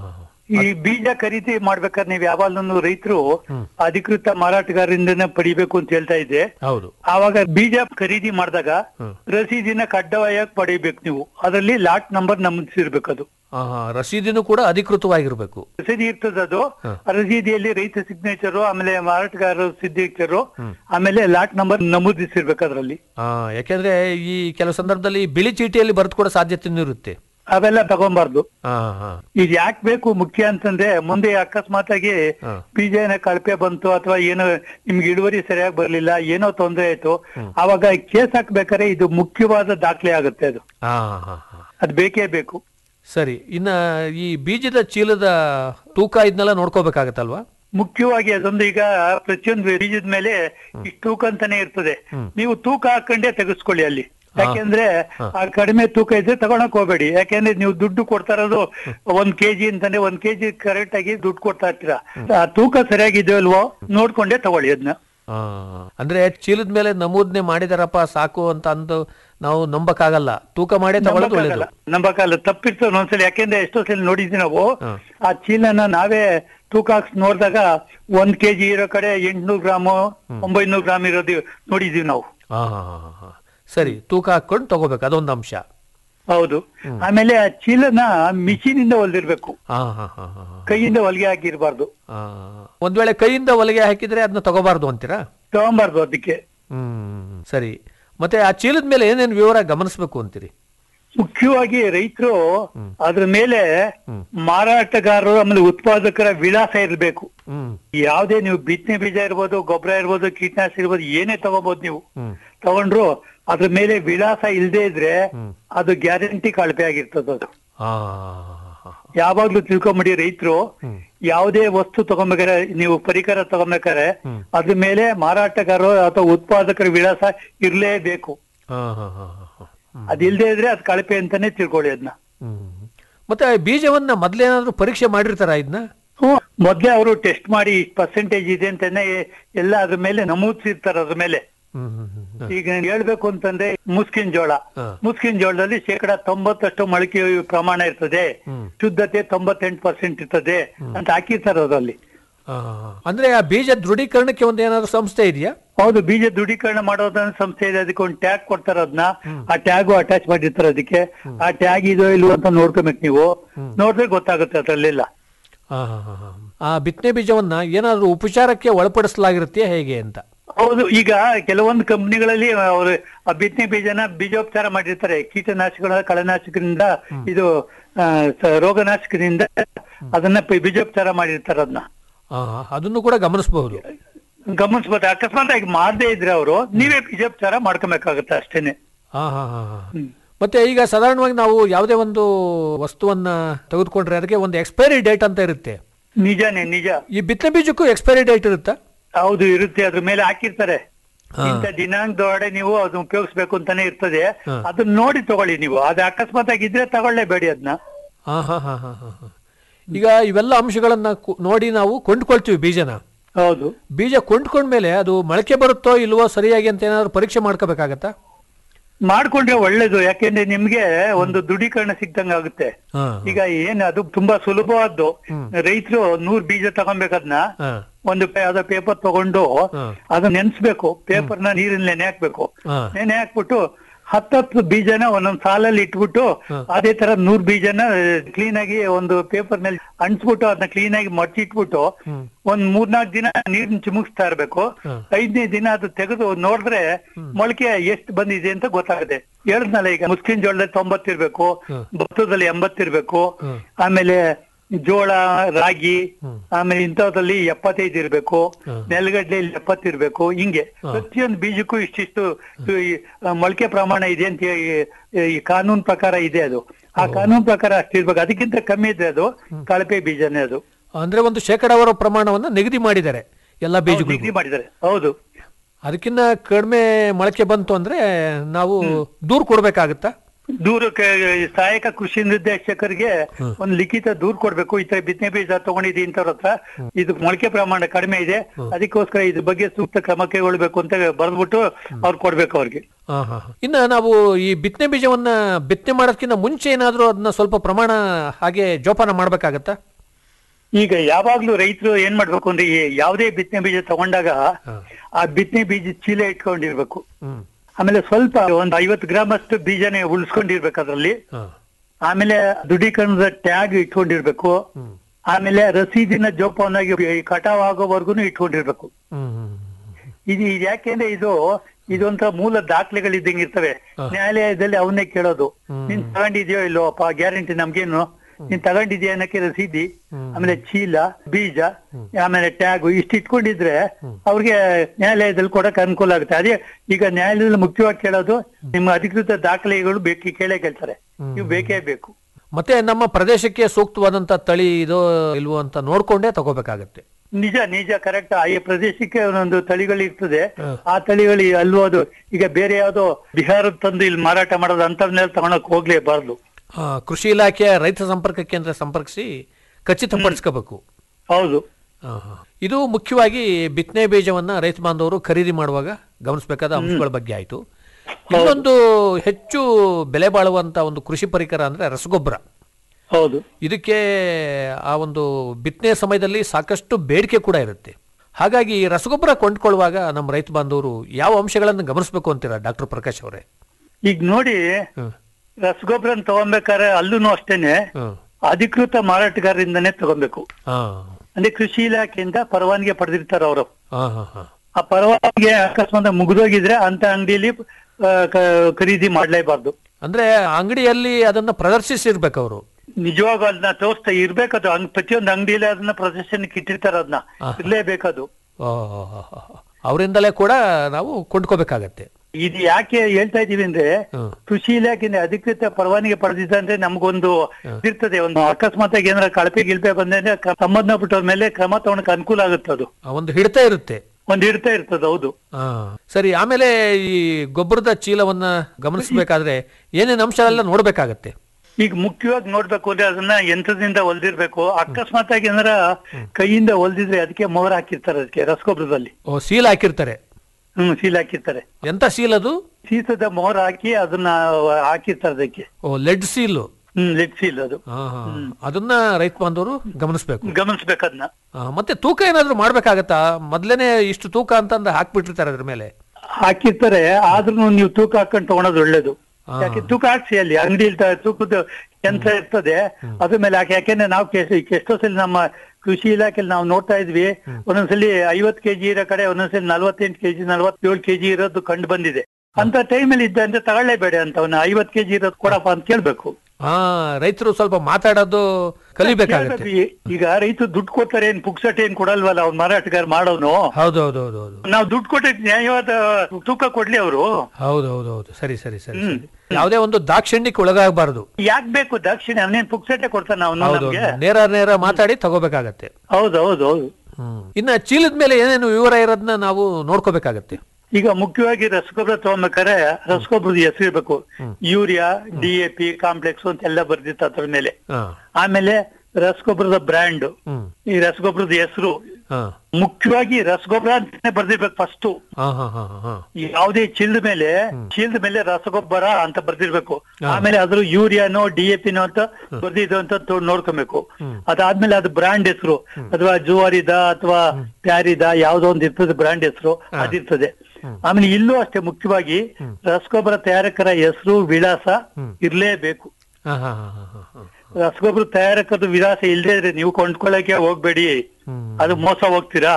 ಈ ಬೀಜ ಖರೀದಿ ಮಾಡ್ಬೇಕಾದ್ರೆ ನೀವು ಯಾವಾಗ್ಲೂ ರೈತರು ಅಧಿಕೃತ ಮಾರಾಟಗಾರರಿಂದನೇ ಪಡಿಬೇಕು ಅಂತ ಹೇಳ್ತಾ ಇದ್ದೆ ಹೌದು ಆವಾಗ ಬೀಜ ಖರೀದಿ ಮಾಡಿದಾಗ ರಸೀದಿನ ಕಡ್ಡಾಯವಾಗಿ ಪಡಿಬೇಕು ನೀವು ಅದರಲ್ಲಿ ಲಾಟ್ ನಂಬರ್ ನಮೂದಿಸಿರ್ಬೇಕು ಅದು ಆಹಾ, ರಸೀದಿನೂ ಕೂಡ ಅಧಿಕೃತವಾಗಿರ್ಬೇಕು ರಸೀದಿ ಇರ್ತದ ಅದು ಆ ರಸೀದಿಯಲ್ಲಿ ರೈತ ಸಿಗ್ನೇಚರು ಆಮೇಲೆ ಮಾರಾಟಗಾರರ ಸಿಗ್ನೇಚರು ಆಮೇಲೆ ಲಾಟ್ ನಂಬರ್ ನಮೂದಿಸಿರ್ಬೇಕು ಅದರಲ್ಲಿ ಆ, ಯಾಕೆಂದ್ರೆ ಈ ಕೆಲವು ಸಂದರ್ಭದಲ್ಲಿ ಬಿಳಿ ಚೀಟಿಯಲ್ಲಿ ಬರೆದು ಕೊಡೋ ಸಾಧ್ಯತೆನೂ ಇರುತ್ತೆ ಅವೆಲ್ಲ ತಗೊಂಬಾರ್ದು ಆ, ಆ. ಇದು ಯಾಕೆ ಬೇಕು ಮುಖ್ಯ ಅಂತಂದ್ರೆ ಮುಂದೆ ಅಕಸ್ಮಾತ್ ಆಗಿ ಬೀಜ ಏನೋ ಕಳಪೆ ಬಂತು ಅಥವಾ ಏನೋ ನಿಮ್ಗೆ ಇಳುವರಿ ಸರಿಯಾಗಿ ಬರ್ಲಿಲ್ಲ ಏನೋ ತೊಂದರೆ ಆಯ್ತು ಅವಾಗ ಕೇಸ್ ಹಾಕ್ಬೇಕಾದ್ರೆ ಇದು ಮುಖ್ಯವಾದ ದಾಖಲೆ ಆಗುತ್ತೆ ಅದು ಆ, ಆ, ಆ. ಅದು ಬೇಕೇ ಬೇಕು ಸರಿ ಇನ್ನ ಈ ಬೀಜದ ಚೀಲದ ತೂಕ ಇದನ್ನೆಲ್ಲ ನೋಡ್ಕೋಬೇಕಾಗತ್ತಲ್ವಾ ಮುಖ್ಯವಾಗಿ ಅದೊಂದು ಈಗ ಪ್ರತಿಯೊಂದು ಬೀಜದ ಮೇಲೆ ಇಷ್ಟು ತೂಕ ಅಂತಾನೆ ಇರ್ತದೆ ನೀವು ತೂಕ ಹಾಕೊಂಡೇ ತೆಗೆಸ್ಕೊಳ್ಳಿ ಅಲ್ಲಿ ಯಾಕೆಂದ್ರೆ ಆ ಕಡಿಮೆ ತೂಕ ಇದ್ರೆ ತಗೊಳಕ್ ಹೋಗ್ಬೇಡಿ ಯಾಕೆಂದ್ರೆ ನೀವು ದುಡ್ಡು ಕೊಡ್ತಾ ಇರೋದು ಒಂದ್ ಕೆಜಿ ಅಂತಂದ್ರೆ ಒಂದ್ ಕೆಜಿ ಕರೆಕ್ಟ್ ಆಗಿ ದುಡ್ಡು ಕೊಡ್ತಾ ಇರ್ತೀರಾ ಆ ತೂಕ ಸರಿಯಾಗಿದೆಯೋ ಅಲ್ವೋ ನೋಡ್ಕೊಂಡೇ ತಗೊಳ್ಳಿ ಅದನ್ನ ಆ, ಅಂದ್ರೆ ಚೀಲದ ಮೇಲೆ ನಮೂದನೆ ಮಾಡಿದಾರಪ್ಪ ಸಾಕು ಅಂತ ಅಂದು ನಾವು ನಂಬಕ್ಕಾಗಲ್ಲ ತೂಕ ಮಾಡೇ ತಗೊಳ್ಳೋದು ಒಳ್ಳೇದು ನಂಬಕ್ಕಲ್ಲ ತಪ್ಪಿರ್ತದೆ ಒಂದ್ಸಲ ಯಾಕೆಂದ್ರೆ ಎಷ್ಟೋ ಸಲ ನೋಡಿದ್ವಿ ನಾವು ಆ ಚೀಲನ ನಾವೇ ತೂಕ ಹಾಕ್ಸ್ ನೋಡಿದಾಗ ಒಂದ್ ಕೆಜಿ ಇರೋ ಕಡೆ ಎಂಟ್ನೂರು ಗ್ರಾಮು ಒಂಬೈನೂರು ಗ್ರಾಮ್ ಇರೋದು ನೋಡಿದೀವಿ ನಾವು ಆ, ಆ, ಆ, ಆ. ಸರಿ ತೂಕ ಹಾಕೊಂಡು ತಗೋಬೇಕು ಅದೊಂದು ಅಂಶ ಹೌದು ಆಮೇಲೆ ಆ ಚೀಲನ ಮಿಷಿನ್ ಇಂದ ಹೊಲ್ದಿರ್ಬೇಕು ಆ, ಆ, ಆ, ಆ, ಆ. ಕೈಯಿಂದ ಹೊಲಿಗೆ ಹಾಕಿರ್ಬಾರ್ದು ಆ, ಒಂದ್ ವೇಳೆ ಕೈಯಿಂದ ಹೊಲಿಗೆ ಹಾಕಿದ್ರೆ ಅದನ್ನ ತಗೋಬಾರ್ದು ಅಂತೀರಾ ತಗೊಂಬಾರ್ದು ಅದಕ್ಕೆ ಹ್ಮ್ ಸರಿ ಮತ್ತೆ ಆ ಚೀಲದ ಮೇಲೆ ಏನೇನು ವಿವರ ಗಮನಿಸಬೇಕು ಅಂತೀರಿ ಮುಖ್ಯವಾಗಿ ರೈತರು ಅದ್ರ ಮೇಲೆ ಮಾರಾಟಗಾರರು ಆಮೇಲೆ ಉತ್ಪಾದಕರ ವಿಳಾಸ ಇರಬೇಕು ಯಾವ್ದೇ ನೀವು ಬಿತ್ತನೆ ಬೀಜ ಇರ್ಬೋದು ಗೊಬ್ಬರ ಇರ್ಬೋದು ಕೀಟನಾಶಕ ಇರ್ಬೋದು ಏನೇ ತಗೋಬಹುದು ನೀವು ತಗೊಂಡ್ರು ಅದ್ರ ಮೇಲೆ ವಿಳಾಸ ಇಲ್ದೇ ಇದ್ರೆ ಅದು ಗ್ಯಾರಂಟಿ ಕಳಪೆ ಆಗಿರ್ತದ ಅದು ಆ, ಯಾವಾಗ್ಲೂ ತಿಳ್ಕೊಂಬಿಡಿ ರೈತರು ಯಾವುದೇ ವಸ್ತು ತಗೊಂಬೇಕಾದ್ರೆ ನೀವು ಪರಿಕರ ತಗೊಂಬೇಕಾದ್ರೆ ಅದ್ರ ಮೇಲೆ ಮಾರಾಟಗಾರರು ಅಥವಾ ಉತ್ಪಾದಕರ ವಿಳಾಸ ಇರ್ಲೇಬೇಕು ಆ, ಆ, ಆ, ಆ. ಅದಿಲ್ದೇ ಇದ್ರೆ ಅದ್ ಕಳಪೆ ಅಂತಾನೆ ತಿಳ್ಕೊಳ್ಳಿ ಅದನ್ನ ಹ್ಮ್. ಮತ್ತೆ ಬೀಜವನ್ನ ಮೊದ್ಲೇನಾದ್ರೂ ಪರೀಕ್ಷೆ ಮಾಡಿರ್ತಾರ ಇದನ್ನ ಹ್ಮ್ ಮೊದ್ಲೇ ಅವರು ಟೆಸ್ಟ್ ಮಾಡಿ ಪರ್ಸೆಂಟೇಜ್ ಇದೆ ಅಂತಾನೆ ಎಲ್ಲ ಅದ್ರ ಮೇಲೆ ನಮೂದಿಸಿರ್ತಾರೆ ಅದ್ರ ಮೇಲೆ ಈಗ ನಾನ್ ಹೇಳ್ಬೇಕು ಅಂತಂದ್ರೆ ಮುಸ್ಕಿನ್ ಜೋಳ ಮುಸ್ಕಿನ್ ಜೋಳದಲ್ಲಿ ಶೇಕಡ ತೊಂಬತ್ತಷ್ಟು ಮೊಳಕೆ ಪ್ರಮಾಣ ಇರ್ತದೆ ಶುದ್ಧತೆ ತೊಂಬತ್ತೆಂಟು ಪರ್ಸೆಂಟ್ ಇರ್ತದೆ ಅಂತ ಹಾಕಿರ್ತಾರೆ ಅದರಲ್ಲಿ ಆ, ಅಂದ್ರೆ ಆ ಬೀಜ ದೃಢೀಕರಣಕ್ಕೆ ಒಂದು ಏನಾದ್ರು ಸಂಸ್ಥೆ ಇದೆಯಾ ಹೌದು ಬೀಜ ದೃಢೀಕರಣ ಮಾಡೋದನ್ನ ಸಂಸ್ಥೆ ಇದೆ ಅದಕ್ಕೆ ಒಂದು ಟ್ಯಾಗ್ ಕೊಡ್ತಾರ ಅದನ್ನ ಆ ಟ್ಯಾಗು ಅಟ್ಯಾಚ್ ಮಾಡಿರ್ತಾರೆ ಅದಕ್ಕೆ ಆ ಟ್ಯಾಗ್ ಇದೋ ಇಲ್ವೋ ಅಂತ ನೋಡ್ಕೊಬೇಕು ನೀವು ನೋಡಿದ್ರೆ ಗೊತ್ತಾಗುತ್ತೆ ಅದ್ರಲ್ಲೆಲ್ಲ ಆ, ಆ, ಆ, ಆ. ಆ ಬಿತ್ತನೆ ಬೀಜವನ್ನ ಏನಾದ್ರೂ ಉಪಚಾರಕ್ಕೆ ಒಳಪಡಿಸಲಾಗಿರುತ್ತೆ ಹೇಗೆ ಅಂತ ಹೌದು ಈಗ ಕೆಲವೊಂದು ಕಂಪ್ನಿಗಳಲ್ಲಿ ಅವರು ಆ ಬಿತ್ತನೆ ಬೀಜನ ಬೀಜೋಪಚಾರ ಮಾಡಿರ್ತಾರೆ ಕೀಟನಾಶಕಗಳ ಕಳೆನಾಶಕದಿಂದ ಇದು ಆ, ಸ- ರೋಗನಾಶಕದಿಂದ ಅದನ್ನ ಪಿ- ಬೀಜೋಪಚಾರ ಮಾಡಿರ್ತಾರೆ ಅದನ್ನ ಆ, ಅದನ್ನು ಕೂಡ ಗಮನಿಸಬಹುದು ಗಮನಿಸ್ಬೋದು ಅಕಸ್ಮಾತ್ ಆಗಿ ಮಾಡದೇ ಇದ್ರೆ ಅವರು ನೀವೇ ಬೀಜೋಪಚಾರ ಮಾಡ್ಕೊಬೇಕಾಗತ್ತೆ ಅಷ್ಟೇನೆ ಹಾ ಹಾ ಹಾ ಹಾ. ಮತ್ತೆ ಈಗ ಸಾಧಾರಣವಾಗಿ ನಾವು ಯಾವುದೇ ಒಂದು ವಸ್ತುವನ್ನ ತೆಗೆದುಕೊಂಡ್ರೆ ಅದಕ್ಕೆ ಒಂದು ಎಕ್ಸ್ಪೈರಿ ಡೇಟ್ ಅಂತ ಇರುತ್ತೆ ನಿಜಾನೇ ನಿಜ ಈ ಬಿತ್ತನೆ ಬೀಜಕ್ಕೂ ಎಕ್ಸ್ಪೈರಿ ಡೇಟ್ ಇರುತ್ತಾ ಹೌದು ಇರುತ್ತೆ ಅದ್ರ ಮೇಲೆ ಹಾಕಿರ್ತಾರೆ ಇಂಥ ದಿನಾಂಕದೊಳಗಡೆ ನೀವು ಅದನ್ನ ಉಪಯೋಗಿಸ್ಬೇಕು ಅಂತಾನೆ ಇರ್ತದೆ ಹಾ. ಅದನ್ನ ನೋಡಿ ತಗೊಳ್ಳಿ ನೀವು ಅದು ಅಕಸ್ಮಾತ್ ಆಗಿದ್ರೆ ತಗೊಳ್ಳೇಬೇಡಿ ಅದನ್ನ ಹಾ ಹಾ ಹಾ ಹಾ ಹಾ ಹಾ. ಈಗ ಇವೆಲ್ಲ ಅಂಶಗಳನ್ನ ಕು- ನೋಡಿ ನಾವು ಕೊಂಡ್ಕೊಳ್ತೀವಿ ಬೀಜನ ಹೌದು ಬೀಜ ಕೊಂಡ್ಕೊಂಡ್ಮೇಲೆ ಅದು ಮೊಳಕೆ ಬರುತ್ತೋ ಇಲ್ವೋ ಸರಿಯಾಗಿ ಅಂತ ಏನಾದ್ರು ಪರೀಕ್ಷೆ ಮಾಡ್ಕೋಬೇಕಾಗತ್ತಾ ಮಾಡ್ಕೊಂಡ್ರೆ ಒಳ್ಳೇದು ಯಾಕೆಂದ್ರೆ ನಿಮ್ಗೆ ಒಂದು ದೃಢೀಕರಣ ಸಿಗ್ದಂಗ ಆಗುತ್ತೆ ಹಾ ಈಗ ಏನ್ ಅದು ತುಂಬಾ ಸುಲಭವಾದ್ದು ರೈತರು ನೂರ್ ಬೀಜ ತಗೊಬೇಕದ್ನ ಹಾ ಒಂದು ಪೇ- ಯಾವ್ದೋ ಪೇಪರ್ ತಗೊಂಡು ಹಾ. ಅದನ್ನ ನೆನ್ಸ್ಬೇಕು ಪೇಪರ್ನ ನೀರಿನ ನೆನೆ ಹಾಕ್ಬೇಕು ಹಾ. ನೆನೆ ಹಾಕ್ಬಿಟ್ಟು ಹತ್ತತ್ತು ಬೀಜನ ಒಂದೊಂದ್ ಸಾಲಲ್ಲಿ ಇಟ್ಬಿಟ್ಟು ಅದೇ ತರ ನೂರ್ ಬೀಜನ ಕ್ಲೀನ್ ಆಗಿ ಒಂದು ಪೇಪರ್ ನಲ್ಲಿ ಅಂಟಿಸ್ಬಿಟ್ಟು ಅದನ್ನ ಕ್ಲೀನ್ ಆಗಿ ಮಡ್ಚಿಟ್ಬಿಟ್ಟು ಒಂದ್ ಮೂರ್ನಾಲ್ಕು ದಿನ ನೀರ್ನ ಚಿಮುಕ್ಸ್ತಾ ಇರ್ಬೇಕು ಐದನೇ ದಿನ ಅದು ತೆಗೆದು ನೋಡಿದ್ರೆ ಮೊಳಕೆ ಎಷ್ಟು ಬಂದಿದೆ ಅಂತ ಗೊತ್ತಾಗುತ್ತೆ ಹೇಳಿದ್ನಲ್ಲ ಈಗ ಮುಸ್ಕಿನ್ ಜೋಳದಲ್ಲಿ ತೊಂಬತ್ತಿರ್ಬೇಕು ಭತ್ತದಲ್ಲಿ ಎಂಬತ್ತಿರ್ಬೇಕು ಆಮೇಲೆ ಜೋಳ ರಾಗಿ ಆಮೇಲೆ ಇಂಥದ್ರಲ್ಲಿ ಎಪ್ಪತ್ತೈದು ಇರ್ಬೇಕು ನೆಲಗಡ್ಲೆಯಲ್ಲಿ ಎಪ್ಪತ್ತಿರ್ಬೇಕು ಹಿಂಗೆ ಪ್ರತಿಯೊಂದು ಬೀಜಕ್ಕೂ ಇಷ್ಟಿಷ್ಟು ಈ ಮೊಳಕೆ ಪ್ರಮಾಣ ಇದೆ ಅಂತ ಈ- ಈ ಕಾನೂನು ಪ್ರಕಾರ ಇದೆ ಅದು ಆ ಕಾನೂನು ಪ್ರಕಾರ ಅಷ್ಟಿರ್ಬೇಕು ಅದಕ್ಕಿಂತ ಕಮ್ಮಿ ಇದ್ರೆ ಅದು ಕಳಪೆ ಬೀಜನೇ ಅದು ಅಂದ್ರೆ ಒಂದು ಶೇಕಡಾವಾರು ಪ್ರಮಾಣವನ್ನ ನಿಗದಿ ಮಾಡಿದ್ದಾರೆ ಎಲ್ಲ ಬೀಜಗಳು ನಿಗದಿ ಮಾಡಿದ್ದಾರೆ ಹೌದು ಅದಕ್ಕಿಂತ ಕಡಿಮೆ ಮೊಳಕೆ ಬಂತು ಅಂದ್ರೆ ನಾವು ದೂರ್ ಕೊಡ್ಬೇಕಾಗತ್ತಾ ದೂರ ಸಹಾಯಕ ಕೃಷಿ ನಿರ್ದೇಶಕರಿಗೆ ಒಂದು ಲಿಖಿತ ದೂರ್ ಕೊಡ್ಬೇಕು ಈ ತರ ಬಿತ್ತನೆ ಬೀಜ ತಗೊಂಡಿದ್ದೀನಿ ಇಂಥವ್ರ ಹತ್ರ ಇದು ಮೊಳಕೆ ಪ್ರಮಾಣ ಕಡಿಮೆ ಇದೆ ಅದಕ್ಕೋಸ್ಕರ ಇದ್ರ ಬಗ್ಗೆ ಸೂಕ್ತ ಕ್ರಮ ಕೈಗೊಳ್ಬೇಕು ಅಂತ ಬರ್ದ್ಬಿಟ್ಟು ಅವ್ರು ಕೊಡ್ಬೇಕು ಅವ್ರಿಗೆ ಹಾ, ಹಾ, ಹಾ. ಇನ್ನ ನಾವು ಈ ಬಿತ್ತನೆ ಬೀಜವನ್ನ ಬಿತ್ತನೆ ಮಾಡೋದಕ್ಕಿಂತ ಮುಂಚೆ ಏನಾದ್ರೂ ಅದನ್ನ ಸ್ವಲ್ಪ ಪ್ರಮಾಣ ಹಾಗೆ ಜೋಪಾನ ಮಾಡ್ಬೇಕಾಗತ್ತಾ ಈಗ ಯಾವಾಗ್ಲೂ ರೈತರು ಏನ್ ಮಾಡ್ಬೇಕು ಅಂದ್ರೆ ಈ ಯಾವುದೇ ಬಿತ್ತನೆ ಬೀಜ ತಗೊಂಡಾಗ ಆ ಬಿತ್ತನೆ ಬೀಜ ಚೀಲ ಇಟ್ಕೊಂಡಿರ್ಬೇಕು ಆಮೇಲೆ ಸ್ವಲ್ಪ ಒಂದು ಐವತ್ತು ಗ್ರಾಮ್ ಅಷ್ಟು ಬೀಜನೇ ಉಳಿಸ್ಕೊಂಡಿರ್ಬೇಕು ಅದ್ರಲ್ಲಿ ಆಮೇಲೆ ದೃಢೀಕರಣದ ಟ್ಯಾಗ್ ಇಟ್ಕೊಂಡಿರ್ಬೇಕು ಆಮೇಲೆ ರಸೀದಿನ ಜೋಪಾನಾಗಿ ಈ ಕಟಾವ್ ಆಗೋವರೆಗೂ ಇಟ್ಕೊಂಡಿರ್ಬೇಕು ಇದು ಇದು ಯಾಕೆಂದ್ರೆ ಇದು ಇದೊಂಥರ ಮೂಲ ದಾಖಲೆಗಳಿದ್ದಂಗೆ ಇರ್ತವೆ ನ್ಯಾಯಾಲಯದಲ್ಲಿ ಅವನ್ನೇ ಕೇಳೋದು ನೀನ್ ತಗೊಂಡಿದ್ಯೋ ಇಲ್ಲೋಪ್ಪ ಗ್ಯಾರಂಟಿ ನಮ್ಗೇನು ನೀನ್ ತಗೊಂಡಿದ್ಯಾ ಅನ್ನಕ್ಕೆ ರಸೀದಿ ಆಮೇಲೆ ಚೀಲ ಬೀಜ ಆಮೇಲೆ ಟ್ಯಾಗ್ ಇಷ್ಟು ಇಟ್ಕೊಂಡಿದ್ರೆ ಅವ್ರಿಗೆ ನ್ಯಾಯಾಲಯದಲ್ಲಿ ಕೊಡಕ್ ಅನುಕೂಲ ಆಗುತ್ತೆ ಅದೇ ಈಗ ನ್ಯಾಯಾಲಯದಲ್ಲಿ ಮುಖ್ಯವಾಗಿ ಕೇಳೋದು ನಿಮ್ಮ ಅಧಿಕೃತ ದಾಖಲೆಗಳು ಬೇಕು ಕೇಳೇ ಕೇಳ್ತಾರೆ ಇವು ಬೇಕೇ ಬೇಕು ಮತ್ತೆ ನಮ್ಮ ಪ್ರದೇಶಕ್ಕೆ ಸೂಕ್ತವಾದಂತ ತಳಿ ಇದೋ ಇಲ್ವೋ ಅಂತ ನೋಡ್ಕೊಂಡೇ ತಗೋಬೇಕಾಗತ್ತೆ ನಿಜ ನಿಜ ಕರೆಕ್ಟ್ ಆ ಪ್ರದೇಶಕ್ಕೆ ಒಂದೊಂದು ತಳಿಗಳು ಇರ್ತದೆ ಆ ತಳಿಗಳು ಅಲ್ವೋ ಅದು ಈಗ ಬೇರೆ ಯಾವ್ದೋ ಬಿಹಾರದ ತಂದು ಇಲ್ಲಿ ಮಾರಾಟ ಮಾಡೋದು ಅಂತವ್ನೆಲ್ಲ ತಗೊಳಕ್ ಹೋಗ್ಲೇಬಾರ್ದು ಆ, ಕೃಷಿ ಇಲಾಖೆಯ ರೈತ ಸಂಪರ್ಕ ಕೇಂದ್ರ ಸಂಪರ್ಕಿಸಿ ಖಚಿತಪಡಿಸ್ಕೋಬೇಕು ಹೌದು ಇದು ಮುಖ್ಯವಾಗಿ ಬಿತ್ತನೆ ಬೀಜವನ್ನ ರೈತ ಬಾಂಧವರು ಖರೀದಿ ಮಾಡುವಾಗ ಗಮನಿಸಬೇಕಾದ ಅಂಶಗಳ ಬಗ್ಗೆ ಆಯ್ತು ಇನ್ನೊಂದು ಹೆಚ್ಚು ಬೆಲೆ ಬಾಳುವಂತ ಒಂದು ಕೃಷಿ ಪರಿಕರ ಅಂದ್ರೆ ರಸಗೊಬ್ಬರ ಹೌದು ಇದಕ್ಕೆ ಆ ಒಂದು ಬಿತ್ತನೆ ಸಮಯದಲ್ಲಿ ಸಾಕಷ್ಟು ಬೇಡಿಕೆ ಕೂಡ ಇರುತ್ತೆ ಹಾಗಾಗಿ ಈ ರಸಗೊಬ್ಬರ ಕೊಂಡ್ಕೊಳ್ಳುವಾಗ ನಮ್ಮ ರೈತ ಬಾಂಧವರು ಯಾವ ಅಂಶಗಳನ್ನು ಗಮನಿಸಬೇಕು ಅಂತೀರಾ ಡಾಕ್ಟರ್ ಪ್ರಕಾಶ್ ಅವರೇ ಈಗ ನೋಡಿ ರಸಗೊಬ್ಬರ ತಗೊಬೇಕಾದ್ರೆ ಅಲ್ಲೂ ಅಷ್ಟೇನೆ ಅಧಿಕೃತ ಮಾರಾಟಗಾರರಿಂದನೇ ತಗೊಬೇಕು ಹಾ ಅಂದ್ರೆ ಕೃಷಿ ಇಲಾಖೆಯಿಂದ ಪರವಾನಗಿ ಪಡೆದಿರ್ತಾರ ಅವರು ಹಾ ಹಾ ಹಾ ಆ ಪರವಾನಗಿ ಅಕಸ್ಮಾತ್ ಮುಗಿದೋಗಿದ್ರೆ ಅಂತ ಅಂಗಡಿಯಲ್ಲಿ ಖರೀದಿ ಮಾಡ್ಲೇಬಾರ್ದು ಅಂದ್ರೆ ಅಂಗಡಿಯಲ್ಲಿ ಅದನ್ನ ಪ್ರದರ್ಶಿಸಿರ್ಬೇಕು ಅವರು ನಿಜವಾಗ ಅದನ್ನ ತೋರಿಸ್ತಾ ಇರ್ಬೇಕದು ಹಂಗ್ ಪ್ರತಿಯೊಂದು ಅಂಗಡಿಯಲ್ಲಿ ಅದನ್ನ ಪ್ರದರ್ಶನಕ್ಕೆ ಇಟ್ಟಿರ್ತಾರ ಅದನ್ನ ಇರ್ಲೇಬೇಕದು ಅವರಿಂದಲೇ ಕೂಡ ನಾವು ಕೊಂಡ್ಕೋಬೇಕಾಗತ್ತೆ ಇದು ಯಾಕೆ ಹೇಳ್ತಾ ಇದೀವಿ ಅಂದ್ರೆ ಕೃಷಿ ಇಲಾಖೆಯಿಂದ ಅಧಿಕೃತ ಪರವಾನಗಿ ಪಡೆದಿದ್ದಂದ್ರೆ ನಮ್ಗೊಂದು ಇರ್ತದೆ ಒಂದು ಅಕಸ್ಮಾತ್ ಆಗಿ ಏನಾರ ಕಳಪೆ ಗಿಲ್ಪೆ ಬಂದ್ರೆ ಕ- ಸಂಬಂಧಪಟ್ಟವ್ರ ಮೇಲೆ ಕ್ರಮ ತಗೊಳಕ್ ಅನುಕೂಲ ಆಗುತ್ತೆ ಅದು ಆ ಒಂದು ಹಿಡಿತ ಇರುತ್ತೆ ಒಂದ್ ಇಡ್ತಾ ಇರ್ತದೆ ಹೌದು ಹಾ ಸರಿ ಆಮೇಲೆ ಈ ಗೊಬ್ಬರದ ಚೀಲವನ್ನ ಗಮನಿಸಬೇಕಾದ್ರೆ ಏನೇನು ಅಂಶ ಎಲ್ಲ ನೋಡ್ಬೇಕಾಗತ್ತೆ ಈಗ ಮುಖ್ಯವಾಗಿ ನೋಡ್ಬೇಕು ಅಂದ್ರೆ ಅದನ್ನ ಯಂತ್ರದಿಂದ ಹೊಲ್ದಿರ್ಬೇಕು ಅಕಸ್ಮಾತ್ ಆಗಿ ಏನಾರ ಕೈಯಿಂದ ಹೊಲ್ದಿದ್ರೆ ಅದಕ್ಕೆ ಮೊಹರ್ ಹಾಕಿರ್ತಾರೆ ಅದಕ್ಕೆ ರಸಗೊಬ್ಬರದಲ್ಲಿ ಓ ಸೀಲ್ ಹಾಕಿರ್ತಾರೆ ಹ್ಮ್ ಸೀಲ್ ಹಾಕಿರ್ತಾರೆ ಎಂತ ಸೀಲ್ ಅದು ಸೀಸದ ಮೊಹರ್ ಹಾಕಿ ಅದನ್ನ ಹಾಕಿರ್ತಾರೆ ಅದಕ್ಕೆ ಓ ಲೆಡ್ ಸೀಲು ಹ್ಮ್ ಲೆಡ್ ಸೀಲ್ ಅದು ಹಾ, ಹಾ. ಅದನ್ನ ರೈತ ಬಾಂಧವರು ಗಮನಿಸಬೇಕು ಗಮನಿಸ್ಬೇಕು ಅದನ್ನ ಮತ್ತೆ ತೂಕ ಏನಾದ್ರು ಮಾಡ್ಬೇಕಾಗತ್ತಾ ಮೊದ್ಲೇನೆ ಇಷ್ಟು ತೂಕ ಅಂತಂದು ಹಾಕ್ಬಿಟ್ಟಿರ್ತಾರೆ ಅದ್ರ ಮೇಲೆ ಹಾಕಿರ್ತಾರೆ ಆದ್ರೂ ನೀವು ತೂಕ ಹಾಕೊಂಡು ತಗೊಳೋದು ಒಳ್ಳೇದು ಯಾಕೆ ತೂಕ ಹಾಕ್ಸಿ ಅಲ್ಲಿ ಅಂಗಡಿಲಿ ತೂಕದ ಯಂತ್ರ ಇರ್ತದೆ ಅದ್ರ ಮೇಲೆ ಹಾಕಿ ಯಾಕೆಂದ್ರೆ ನಾವು ಕೆ- ಎಷ್ಟೋ ಸಲ ನಮ್ಮ ಕೃಷಿ ಇಲಾಖೆಯಲ್ಲಿ ನಾವು ನೋಡ್ತಾ ಇದ್ವಿ ಒಂದೊಂದ್ಸಲಿ ಐವತ್ ಕೆಜಿ ಇರೋ ಕಡೆ ಒಂದೊಂದ್ಸಲಿ ನಲ್ವತ್ತೆಂಟು ಕೆಜಿ ನಲ್ವತ್ತೇಳು ಕೆಜಿ ಇರೋದು ಕಂಡು ಬಂದಿದೆ ಅಂತ ಟೈಮಲ್ಲಿ ಇದ್ದಂತೆ ತಗೊಳ್ಳೇಬೇಡ ಅಂತ ಅವನ ಐವತ್ ಕೆಜಿ ಇರೋದು ಕೊಡಪ್ಪ ಅಂತ ಕೇಳ್ಬೇಕು ಹಾ ರೈತರು ಸ್ವಲ್ಪ ಮಾತಾಡೋದು ಕಲಿಬೇಕಾಗತ್ತೆ ಕೇಳ್ಬೇಕು. ಈ- ಈಗ ರೈತರು ದುಡ್ಡು ಕೊಡ್ತಾರೆ ಏನ್ ಪುಕ್ಸಟ್ ಏನ್ ಕೊಡಲ್ವಲ್ಲ ಅವ್ನ ಮಾರಾಟಗಾರ ಮಾಡೋನು ಹೌದು ಹೌದು ಹೌದು ಹೌದು ನಾವು ದುಡ್ಡು ಕೊಟ್ಟಿದ್ ನ್ಯಾಯವಾದ ತೂಕ ಕೊಡ್ಲಿ ಅವರು ಹೌದು ಹೌದು ಹೌದು ಸರಿ ಸರಿ ಸರಿ ಸರಿ ಯಾವುದೇ ಒಂದು ದಾಕ್ಷಿಣ್ಯಕ್ಕೆ ಒಳಗಾಗಬಾರದು ಯಾಕ್ ಬೇಕು ದಕ್ಷಿಣ ಅವನೇನ್ ಪುಕ್ಸಟ್ಟೆ ಕೊಡ್ತಾನ ಅವನು ಹೌದು ನಮ್ಗೆ ನೇರ ನೇರ ಮಾತಾಡಿ ತಗೋಬೇಕಾಗತ್ತೆ ಹೌದು ಹೌದು ಹೌದು ಇನ್ನ ಚೀಲದ ಮೇಲೆ ಏನೇನು ವಿವರ ಇರೋದನ್ನ ನಾವು ನೋಡ್ಕೋಬೇಕಾಗತ್ತೆ ಈಗ ಮುಖ್ಯವಾಗಿ ರಸಗೊಬ್ಬರ ತಗೊಂಬೇಕಾದ್ರೆ ರಸಗೊಬ್ಬರದ ಹೆಸರು ಇರ್ಬೇಕು urea D A P complex ಅಂತ ಎಲ್ಲ ಬರ್ದಿತ್ತು ಅದ್ರ ಮೇಲೆ ಹಾ ಆಮೇಲೆ ರಸಗೊಬ್ಬರದ ಬ್ರ್ಯಾಂಡ್ ಹ್ಮ್ ಈ ರಸಗೊಬ್ಬರದ ಹೆಸರು ಹಾ ಮುಖ್ಯವಾಗಿ ರಸಗೊಬ್ಬರ ಅಂತಾನೆ ಬರ್ದಿರ್ಬೇಕು ಫಸ್ಟ್ ಹಾ ಹಾ ಹಾ ಹಾ ಯಾವುದೇ ಚೀಲದ ಮೇಲೆ ಚೀಲದ ಮೇಲೆ ರಸಗೊಬ್ಬರ ಅಂತ ಬರ್ದಿರ್ಬೇಕು ಆಮೇಲೆ ಅದ್ರ ಯೂರಿಯಾನೋ ಡಿ ಎ ಪಿನೋ ಅಂತ ಬರ್ದಿದ್ದು ಅಂತ ತೋ- ನೋಡ್ಕೊಬೇಕು ಅದಾದ್ಮೇಲೆ ಅದು ಬ್ರಾಂಡ್ ಹೆಸರು ಅಥವಾ ಜುವಾರಿದ ಅಥವಾ ಪ್ಯಾರಿದ ಯಾವ್ದೋ ಒಂದು ಇರ್ತದೆ ಬ್ರಾಂಡ್ ಹೆಸರು ಅದಿರ್ತದೆ ಆಮೇಲೆ ಇಲ್ಲೂ ಅಷ್ಟೇ ಮುಖ್ಯವಾಗಿ ರಸಗೊಬ್ಬರ ತಯಾರಕರ ಹೆಸರು ವಿಳಾಸ ಇರ್ಲೇಬೇಕು ಹಾ ಹಾ ಹಾ ಹಾ ಹಾ ರಸಗೊಬ್ಬರ ತಯಾರಕದ ವಿಳಾಸ ಇಲ್ಲದೆ ಇದ್ರೆ ನೀವು ಕೊಂಡ್ಕೊಳ್ಳಕ್ಕೆ ಹೋಗ್ಬೇಡಿ ಅದು ಮೋಸ ಹೋಗ್ತೀರಾ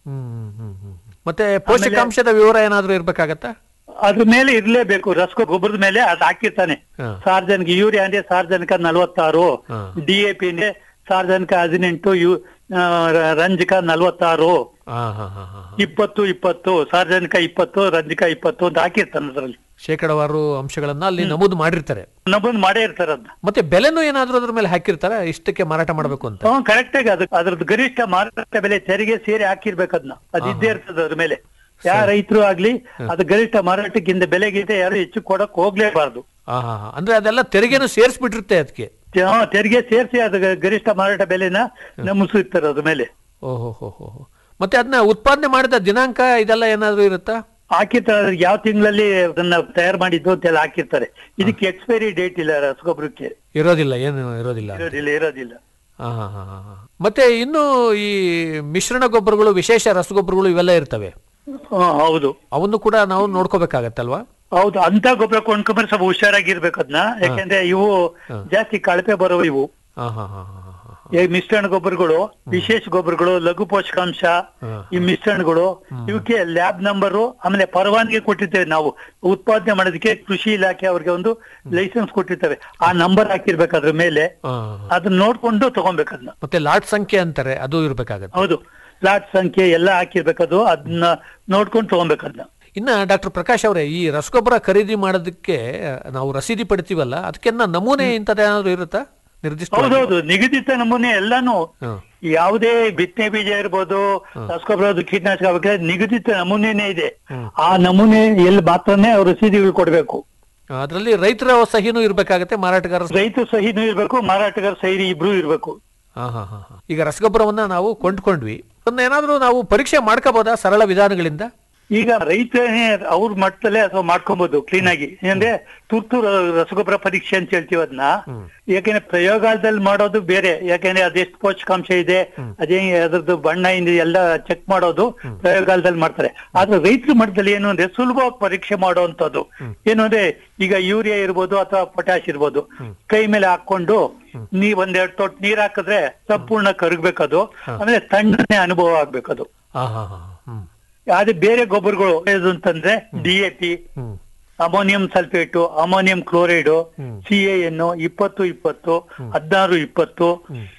ಮತ್ತೆ ಪೋಷಕಾಂಶದ ವಿವರ ಏನಾದ್ರೂ ಇರ್ಬೇಕಾಗತ್ತಾ ಅದ್ರ ಮೇಲೆ ಇರ್ಲೇಬೇಕು ರಸಗೊ ಗೊಬ್ಬರದ ಮೇಲೆ ಅದ್ ಹಾಕಿರ್ತಾನೆ ಹಾ. ಸಾರ್ವಜನಿಕ ಯೂರಿಯಾ ಅಂದ್ರೆ ಸಾರ್ವಜನಿಕ ನಲವತ್ತಾರು ಹಾ. ಡಿಎಪಿ ಅಂದ್ರೆ ಸಾರ್ವಜನಿಕ ಹದಿನೆಂಟು ಯು ಆ, ರ- ರಂಜಕ ನಲವತ್ತಾರು ಹಾ ಹಾ ಹಾ ಹಾ ಇಪ್ಪತ್ತು ಇಪ್ಪತ್ತು ಸಾರ್ವಜನಿಕ ಇಪ್ಪತ್ತು ರಂಜಕ ಇಪ್ಪತ್ತು ಅಂತ ಹಾಕಿರ್ತಾನೆ ಅದ್ರಲ್ಲಿ ಶೇಕಡವಾರು ಅಂಶಗಳನ್ನ ಅಲ್ಲಿ ನಮೂದು ಮಾಡಿರ್ತಾರೆ ನಮ್ಮನ್ನ ಮಾಡೇ ಇರ್ತಾರ ಅದನ್ನ ಮತ್ತೆ ಬೆಲೆನೂ ಏನಾದ್ರೂ ಅದ್ರ ಮೇಲೆ ಹಾಕಿರ್ತಾರ ಇಷ್ಟಕ್ಕೆ ಮಾರಾಟ ಮಾಡಬೇಕು ಅಂತ ಹ್ಮ್ ಕರೆಕ್ಟ್ ಆಗಿ ಅದು ಅದ್ರದ್ದು ಗರಿಷ್ಠ ಮಾರಾಟ ಬೆಲೆ ತೆರಿಗೆ ಸೇರಿ ಹಾಕಿರ್ಬೇಕು ಅದನ್ನ ಅದು ಇದ್ದೇ ಇರ್ತದೆ ಅದ್ರ ಮೇಲೆ ಯಾವ ರೈತರು ಆಗ್ಲಿ ಅದು ಗರಿಷ್ಠ ಮಾರಾಟಕ್ಕಿಂತ ಬೆಲೆಗಿಂತ ಯಾರು ಹೆಚ್ಚು ಕೊಡಕ್ ಹೋಗ್ಲೇಬಾರ್ದು ಹಾ ಹಾ ಹಾ ಅಂದ್ರೆ ಅದೆಲ್ಲ ತೆರಿಗೆನು ಸೇರಿಸ್ಬಿಟ್ಟಿರುತ್ತೆ ಅದಕ್ಕೆ ತೆ- ಹಾ, ತೆರಿಗೆ ಸೇರಿಸಿ ಅದು ಗ- ಗರಿಷ್ಠ ಮಾರಾಟ ಬೆಲೆನ ನಮೂಸಿರ್ತಾರೆ ಅದ್ರ ಮೇಲೆ ಓಹೋ ಹೋ ಹೋ ಹೋ. ಮತ್ತೆ ಅದನ್ನ ಉತ್ಪಾದನೆ ಮಾಡಿದ ದಿನಾಂಕ ಇದೆಲ್ಲ ಏನಾದ್ರೂ ಇರುತ್ತಾ ಹಾಕಿರ್ತಾರೆ ಯಾವ ತಿಂಗಳಲ್ಲಿ ಅದನ್ನ ತಯಾರು ಮಾಡಿದ್ದು ಅಂತೆಲ್ಲ ಹಾಕಿರ್ತಾರೆ ಇದಕ್ಕೆ ಎಕ್ಸ್ಪೈರಿ ಡೇಟ್ ಇಲ್ಲ ರಸಗೊಬ್ಬರಕ್ಕೆ ಇರೋದಿಲ್ಲ ಏನು ಇರೋದಿಲ್ಲ ಇರೋದಿಲ್ಲ ಇರೋದಿಲ್ಲ ಹಾ ಹಾ ಹಾ ಹಾ, ಹಾ. ಮತ್ತೆ ಇನ್ನು ಈ ಮಿಶ್ರಣ ಗೊಬ್ಬರಗಳು ವಿಶೇಷ ರಸಗೊಬ್ಬರಗಳು ಇವೆಲ್ಲ ಇರ್ತವೆ ಹಾ, ಹೌದು ಅವನ್ನು ಕೂಡ ನಾವು ನೋಡ್ಕೋಬೇಕಾಗತ್ತಲ್ವಾ ಹೌದು ಅಂತ ಗೊಬ್ಬರ ಕೊಂಡ್ಕೊಂಡ್ರೆ ಸ್ವಲ್ಪ ಹುಷಾರಾಗಿರ್ಬೇಕು ಅದನ್ನ ಯಾಕಂದ್ರೆ ಇವು ಜಾಸ್ತಿ ಕಳಪೆ ಬರೋ ಇವು ಹಾ ಹಾ ಹಾ ಹಾ ಹಾ. ಈ ಮಿಶ್ರಣ ಗೊಬ್ಬರಗಳು ವಿಶೇಷ ಗೊಬ್ಬರಗಳು ಲಘು ಪೋಷಕಾಂಶ ಈ ಮಿಶ್ರಣಗಳು ಇವಕ್ಕೆ ಲ್ಯಾಬ್ ನಂಬರು ಆಮೇಲೆ ಪರವಾನಗಿ ಕೊಟ್ಟಿರ್ತೇವೆ ನಾವು ಉತ್ಪಾದನೆ ಮಾಡೋದಕ್ಕೆ ಕೃಷಿ ಇಲಾಖೆ ಅವ್ರಿಗೆ ಒಂದು ಲೈಸೆನ್ಸ್ ಕೊಟ್ಟಿರ್ತೇವೆ ಆ ನಂಬರ್ ಹಾಕಿರ್ಬೇಕು ಅದ್ರ ಮೇಲೆ ಹಾ. ಅದನ್ನ ನೋಡ್ಕೊಂಡು ತಗೊಬೇಕು ಅದನ್ನ ಮತ್ತೆ ಲಾಟ್ ಸಂಖ್ಯೆ ಅಂತಾರೆ ಅದು ಇರ್ಬೇಕಾಗತ್ತೆ ಹೌದು ಫ್ಲಾಟ್ ಸಂಖ್ಯೆ ಎಲ್ಲ ಹಾಕಿರ್ಬೇಕದು ಅದನ್ನ ನೋಡ್ಕೊಂಡು ತಗೊಬೇಕು ಅದನ್ನ ಇನ್ನ ಡಾಕ್ಟರ್ ಪ್ರಕಾಶ್ ಅವರೇ ಈ ರಸಗೊಬ್ಬರ ಖರೀದಿ ಮಾಡೋದಕ್ಕೆ ನಾವು ರಸೀದಿ ಪಡಿತೀವಲ್ಲ ಅದಕ್ಕೆನ್ನ ನಮೂನೆ ಇಂಥದ್ದೇನಾದ್ರು ಇರುತ್ತಾ ನಿರ್ದಿಷ್ಟ ಹೌದೌದು ನಿಗದಿತ ನಮೂನೆ ಎಲ್ಲಾನು ಹ್ಮ್. ಯಾವುದೇ ಬಿತ್ತನೆ ಬೀಜ ಇರ್ಬೋದು ರಸಗೊಬ್ಬರ ಕೀಟನಾಶಕ ಆಗ್ಬೇಕಾದ್ರೆ ನಿಗದಿತ ನಮೂನೆನೇ ಇದೆ ಆ ನಮೂನೆ ಎಲ್ಲಿ ಮಾತ್ರನೇ ಅವ್ರು ರಸೀದಿಗಳು ಕೊಡ್ಬೇಕು ಅದರಲ್ಲಿ ರೈತರ ಸಹಿನೂ ಇರ್ಬೇಕಾಗತ್ತೆ ಮಾರಾಟಗಾರ ರೈತ ಸಹಿನೂ ಇರ್ಬೇಕು ಮಾರಾಟಗಾರ ಸಹಿ ಇಬ್ರು ಇರ್ಬೇಕು ಹಾ ಹಾ ಹಾ ಹಾ. ಈಗ ರಸಗೊಬ್ಬರವನ್ನ ನಾವು ಕೊಂಡ್ಕೊಂಡ್ವಿ ಅದನ್ನ ಏನಾದ್ರೂ ನಾವು ಪರೀಕ್ಷೆ ಮಾಡ್ಕೋಬಹುದಾ ಸರಳ ವಿಧಾನಗಳಿಂದ ಈಗ ರೈತನೇ ಅವ್ರ ಮಟ್ಟದಲ್ಲೇ ಅಥವಾ ಮಾಡ್ಕೊಬಹುದು ಕ್ಲೀನ್ ಆಗಿ ಅಂದ್ರೆ ತುರ್ತು ರ- ರಸಗೊಬ್ಬರ ಪರೀಕ್ಷೆ ಅಂತ ಹೇಳ್ತೀವಿ ಅದನ್ನ ಯಾಕೆಂದ್ರೆ ಪ್ರಯೋಗಾಲಯದಲ್ಲಿ ಮಾಡೋದು ಬೇರೆ ಯಾಕೆಂದ್ರೆ ಅದೆಷ್ಟು ಪೋಷಕಾಂಶ ಇದೆ ಅದೇ ಅದ್ರದ್ದು ಬಣ್ಣ ಇಂದ ಎಲ್ಲ ಚೆಕ್ ಮಾಡೋದು ಪ್ರಯೋಗಾಲಯದಲ್ಲಿ ಮಾಡ್ತಾರೆ ಆದ್ರೆ ರೈತರ ಮಟ್ಟದಲ್ಲಿ ಏನು ಅಂದ್ರೆ ಸುಲಭವಾಗಿ ಪರೀಕ್ಷೆ ಮಾಡುವಂತದ್ದು ಏನು ಅಂದ್ರೆ ಈಗ ಯೂರಿಯಾ ಇರ್ಬೋದು ಅಥವಾ ಪೊಟ್ಯಾಶ್ ಇರ್ಬೋದು ಕೈ ಮೇಲೆ ಹಾಕೊಂಡು ನೀ ಒಂದೆರಡು ತೊಟ್ಟು ನೀರ್ ಹಾಕಿದ್ರೆ ಸಂಪೂರ್ಣ ಕರಗ್ಬೇಕದು ಆಮೇಲೆ ತಣ್ಣನೆ ಅನುಭವ ಆಗ್ಬೇಕದು ಹಾ ಹಾ ಹಾ ಹ್ಮ್ ಅದೇ ಬೇರೆ ಗೊಬ್ಬರಗಳು ಯಾವ್ದು ಅಂತಂದ್ರೆ DAP ammonium sulphate ammonium chloride C N ಇಪ್ಪತ್ತು ಇಪ್ಪತ್ತು ಹದಿನಾರು ಇಪ್ಪತ್ತು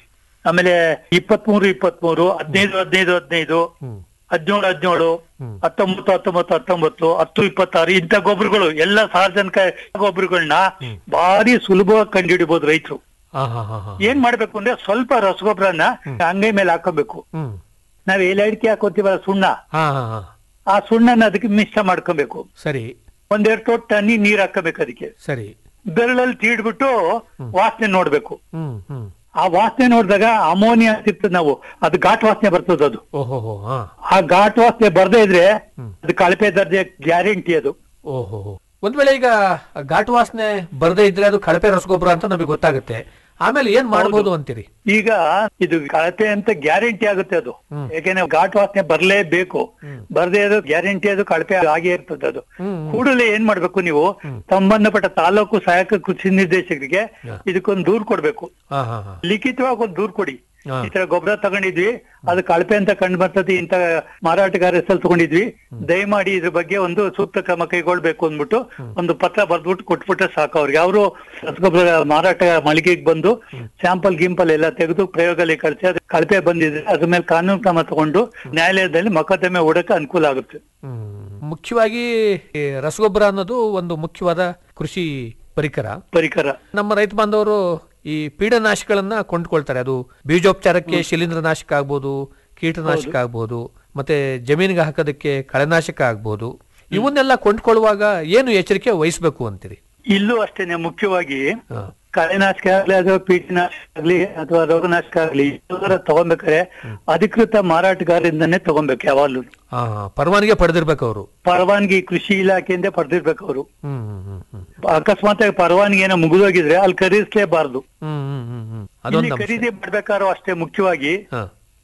ಆಮೇಲೆ ಇಪ್ಪತ್ಮೂರು ಇಪ್ಪತ್ಮೂರು ಹದಿನೈದು ಹದಿನೈದು ಹದಿನೈದು ಹದಿನೇಳು ಹದಿನೇಳು ಹತ್ತೊಂಬತ್ತು ಹತ್ತೊಂಬತ್ತು ಹತ್ತೊಂಬತ್ತು ಹತ್ತು ಇಪ್ಪತ್ತಾರು ಇಂಥ ಗೊಬ್ಬರಗಳು ಎಲ್ಲ ಸಾರ್ವಜನಿಕ ಗೊಬ್ಬರಗಳನ್ನ ಭಾರಿ ಸುಲಭವಾಗಿ ಕಂಡುಹಿಡಿಬಹುದು ರೈತರು ಹಾ ಹಾ ಹಾ ಹಾ ಏನ್ ಮಾಡ್ಬೇಕು ಅಂದ್ರೆ ಸ್ವಲ್ಪ ರಸಗೊಬ್ಬರನ ಅಂಗೈ ಮೇಲೆ ಹಾಕೋಬೇಕು ಹ್ಮ್ ನಾವ್ ಎಲೆ ಅಡಿಕೆ ಹಾಕೋತೀವಲ್ಲ ಸುಣ್ಣ ಹಾ ಹಾ ಹಾ ಆ ಸುಣ್ಣನ ಅದಕ್ಕೆ ಮಿಶ್ರ ಮಾಡ್ಕೊಬೇಕು ಸರಿ ಒಂದೆರಡು ತೊಟ್ಟು ತಣ್ಣಿ ನೀರ್ ಹಾಕಬೇಕು ಅದಕ್ಕೆ ಸರಿ ಬೆರಳಲ್ಲಿ ತೀಡ್ಬಿಟ್ಟು ವಾಸನೆ ನೋಡ್ಬೇಕು ಹ್ಮ್ ಹ್ಮ್ ಆ ವಾಸನೆ ನೋಡಿದಾಗ ಅಮೋನಿಯಾ ಅಂತಿರ್ತದೆ ನಾವು ಅದು ಘಾಟ್ ವಾಸನೆ ಬರ್ತದೆ ಅದು ಓಹೋ ಹೋ ಹಾ ಆ ಘಾಟ್ ವಾಸನೆ ಬರ್ದೇ ಇದ್ರೆ ಅದು ಕಳಪೆ ದರ್ಜೆ ಗ್ಯಾರಂಟಿ ಅದು ಓಹೋ ಹೋ. ಒಂದ್ ವೇಳೆ ಈಗ ಘಾಟ್ ವಾಸನೆ ಬರದೇ ಇದ್ರೆ ಅದು ಕಳಪೆ ರಸಗೊಬ್ಬರ ಅಂತ ನಮಗೆ ಗೊತ್ತಾಗುತ್ತೆ ಆಮೇಲೆ ಏನ್ ಮಾಡ್ಬೋದು ಅಂತೀರಿ ಈಗ ಇದು ಕಳಪೆ ಅಂತ ಗ್ಯಾರಂಟಿ ಆಗುತ್ತೆ ಅದು ಯಾಕೆಂದ್ರೆ ಘಾಟ್ ವಾಸನೆ ಬರ್ಲೇಬೇಕು ಬರ್ದೇ ಇರೋ ಗ್ಯಾರಂಟಿ ಅದು ಕಳಪೆ ಆಗೇ ಇರ್ತದೆ ಅದು ಕೂಡಲೇ ಏನ್ ಮಾಡ್ಬೇಕು ನೀವು ಸಂಬಂಧಪಟ್ಟ ತಾಲೂಕು ಸಹಾಯಕ ಕೃಷಿ ನಿರ್ದೇಶಕರಿಗೆ ಇದಕ್ಕೊಂದು ದೂರ್ ಕೊಡ್ಬೇಕು ಹಾ ಹಾ ಹಾ ಲಿಖಿತವಾಗಿ ಒಂದು ದೂರ್ ಕೊಡಿ ಹಾ. ಈ ತರ ಗೊಬ್ಬರ ತಗೊಂಡಿದ್ವಿ ಅದು ಕಳಪೆ ಅಂತ ಕಂಡು ಬರ್ತದೆ ಇಂತ ಮಾರಾಟಗಾರ ಹೆಸರು ತಗೊಂಡಿದ್ವಿ ದಯಮಾಡಿ ಇದ್ರ ಬಗ್ಗೆ ಒಂದು ಸೂಕ್ತ ಕ್ರಮ ಕೈಗೊಳ್ಬೇಕು ಅಂದ್ಬಿಟ್ಟು ಒಂದು ಪತ್ರ ಬರ್ದ್ಬಿಟ್ಟು ಕೊಟ್ಬಿಟ್ರೆ ಸಾಕು ಅವ್ರಿಗೆ ಅವರು ರಸಗೊಬ್ಬರ ಮಾರಾಟ ಮಳಿಗೆಗೆ ಬಂದು ಸ್ಯಾಂಪಲ್ ಗಿಂಪಲ್ ಎಲ್ಲ ತೆಗೆದು ಪ್ರಯೋಗಾಲಯ ಕಳಿಸಿ ಅದು ಕಳಪೆ ಬಂದಿದ್ರೆ ಅದ್ರ ಮೇಲೆ ಕಾನೂನು ಕ್ರಮ ತಗೊಂಡು ನ್ಯಾಯಾಲಯದಲ್ಲಿ ಮೊಕದ್ದಮೆ ಹೂಡಕ್ಕೆ ಅನುಕೂಲ ಆಗುತ್ತೆ ಮುಖ್ಯವಾಗಿ ಈ ರಸಗೊಬ್ಬರ ಅನ್ನೋದು ಒಂದು ಮುಖ್ಯವಾದ ಕೃಷಿ ಪರಿಕರ ಪರಿಕರ ನಮ್ಮ ರೈತ ಬಾಂಧವರು ಈ ಪೀಡನಾಶಗಳನ್ನ ಕೊಂಡ್ಕೊಳ್ತಾರೆ ಅದು ಬೀಜೋಪಚಾರಕ್ಕೆ ಶಿಲೀಂಧ್ರನಾಶಕ ಆಗ್ಬೋದು ಕೀಟನಾಶಕ ಆಗ್ಬೋದು ಮತ್ತೆ ಜಮೀನಿಗೆ ಹಾಕೋದಕ್ಕೆ ಕಳೆನಾಶಕ ಆಗ್ಬೋದು ಇವನ್ನೆಲ್ಲ ಕೊಂಡ್ಕೊಳ್ಳುವಾಗ ಏನು ಎಚ್ಚರಿಕೆ ವಹಿಸ್ಬೇಕು ಅಂತೀರಿ ಇಲ್ಲೂ ಅಷ್ಟೇನೆ ಮುಖ್ಯವಾಗಿ ಕಳೆನಾಶಕ ಆಗ್ಲಿ ಅಥವಾ ಕೀಟನಾಶಕ ಆಗ್ಲಿ ಅಥವಾ ರೋಗನಾಶಕ ಆಗ್ಲಿ ಇದರ ತಗೊಬೇಕಾದ್ರೆ ಅಧಿಕೃತ ಮಾರಾಟಗಾರರಿಂದನೇ ತಗೊಬೇಕು ಯಾವಾಗ್ಲೂ ಆ, ಪರವಾನಗಿ ಪಡೆದಿರ್ಬೇಕು ಅವರು ಪರವಾನಗಿ ಕೃಷಿ ಇಲಾಖೆಯಿಂದ ಪಡೆದಿರ್ಬೇಕು ಅವರು ಹ್ಮ್ ಹ್ಮ್ ಹ್ಮ್ ಹ್ಮ್ ಅಕಸ್ಮಾತ್ ಆಗಿ ಪರವಾನಗಿ ಏನೋ ಮುಗಿದೋಗಿದ್ರೆ ಅಲ್ಲಿ ಖರೀದಿಸಲೇಬಾರ್ದು ಹ್ಮ್ ಹ್ಮ್ ಹ್ಮ್ ಹ್ಮ್ ಇಲ್ಲಿ ಅದೊಂದು ಅಂಶ. ಖರೀದಿ ಮಾಡ್ಬೇಕಾದ್ರೂ ಅಷ್ಟೇ ಮುಖ್ಯವಾಗಿ ಹಾ.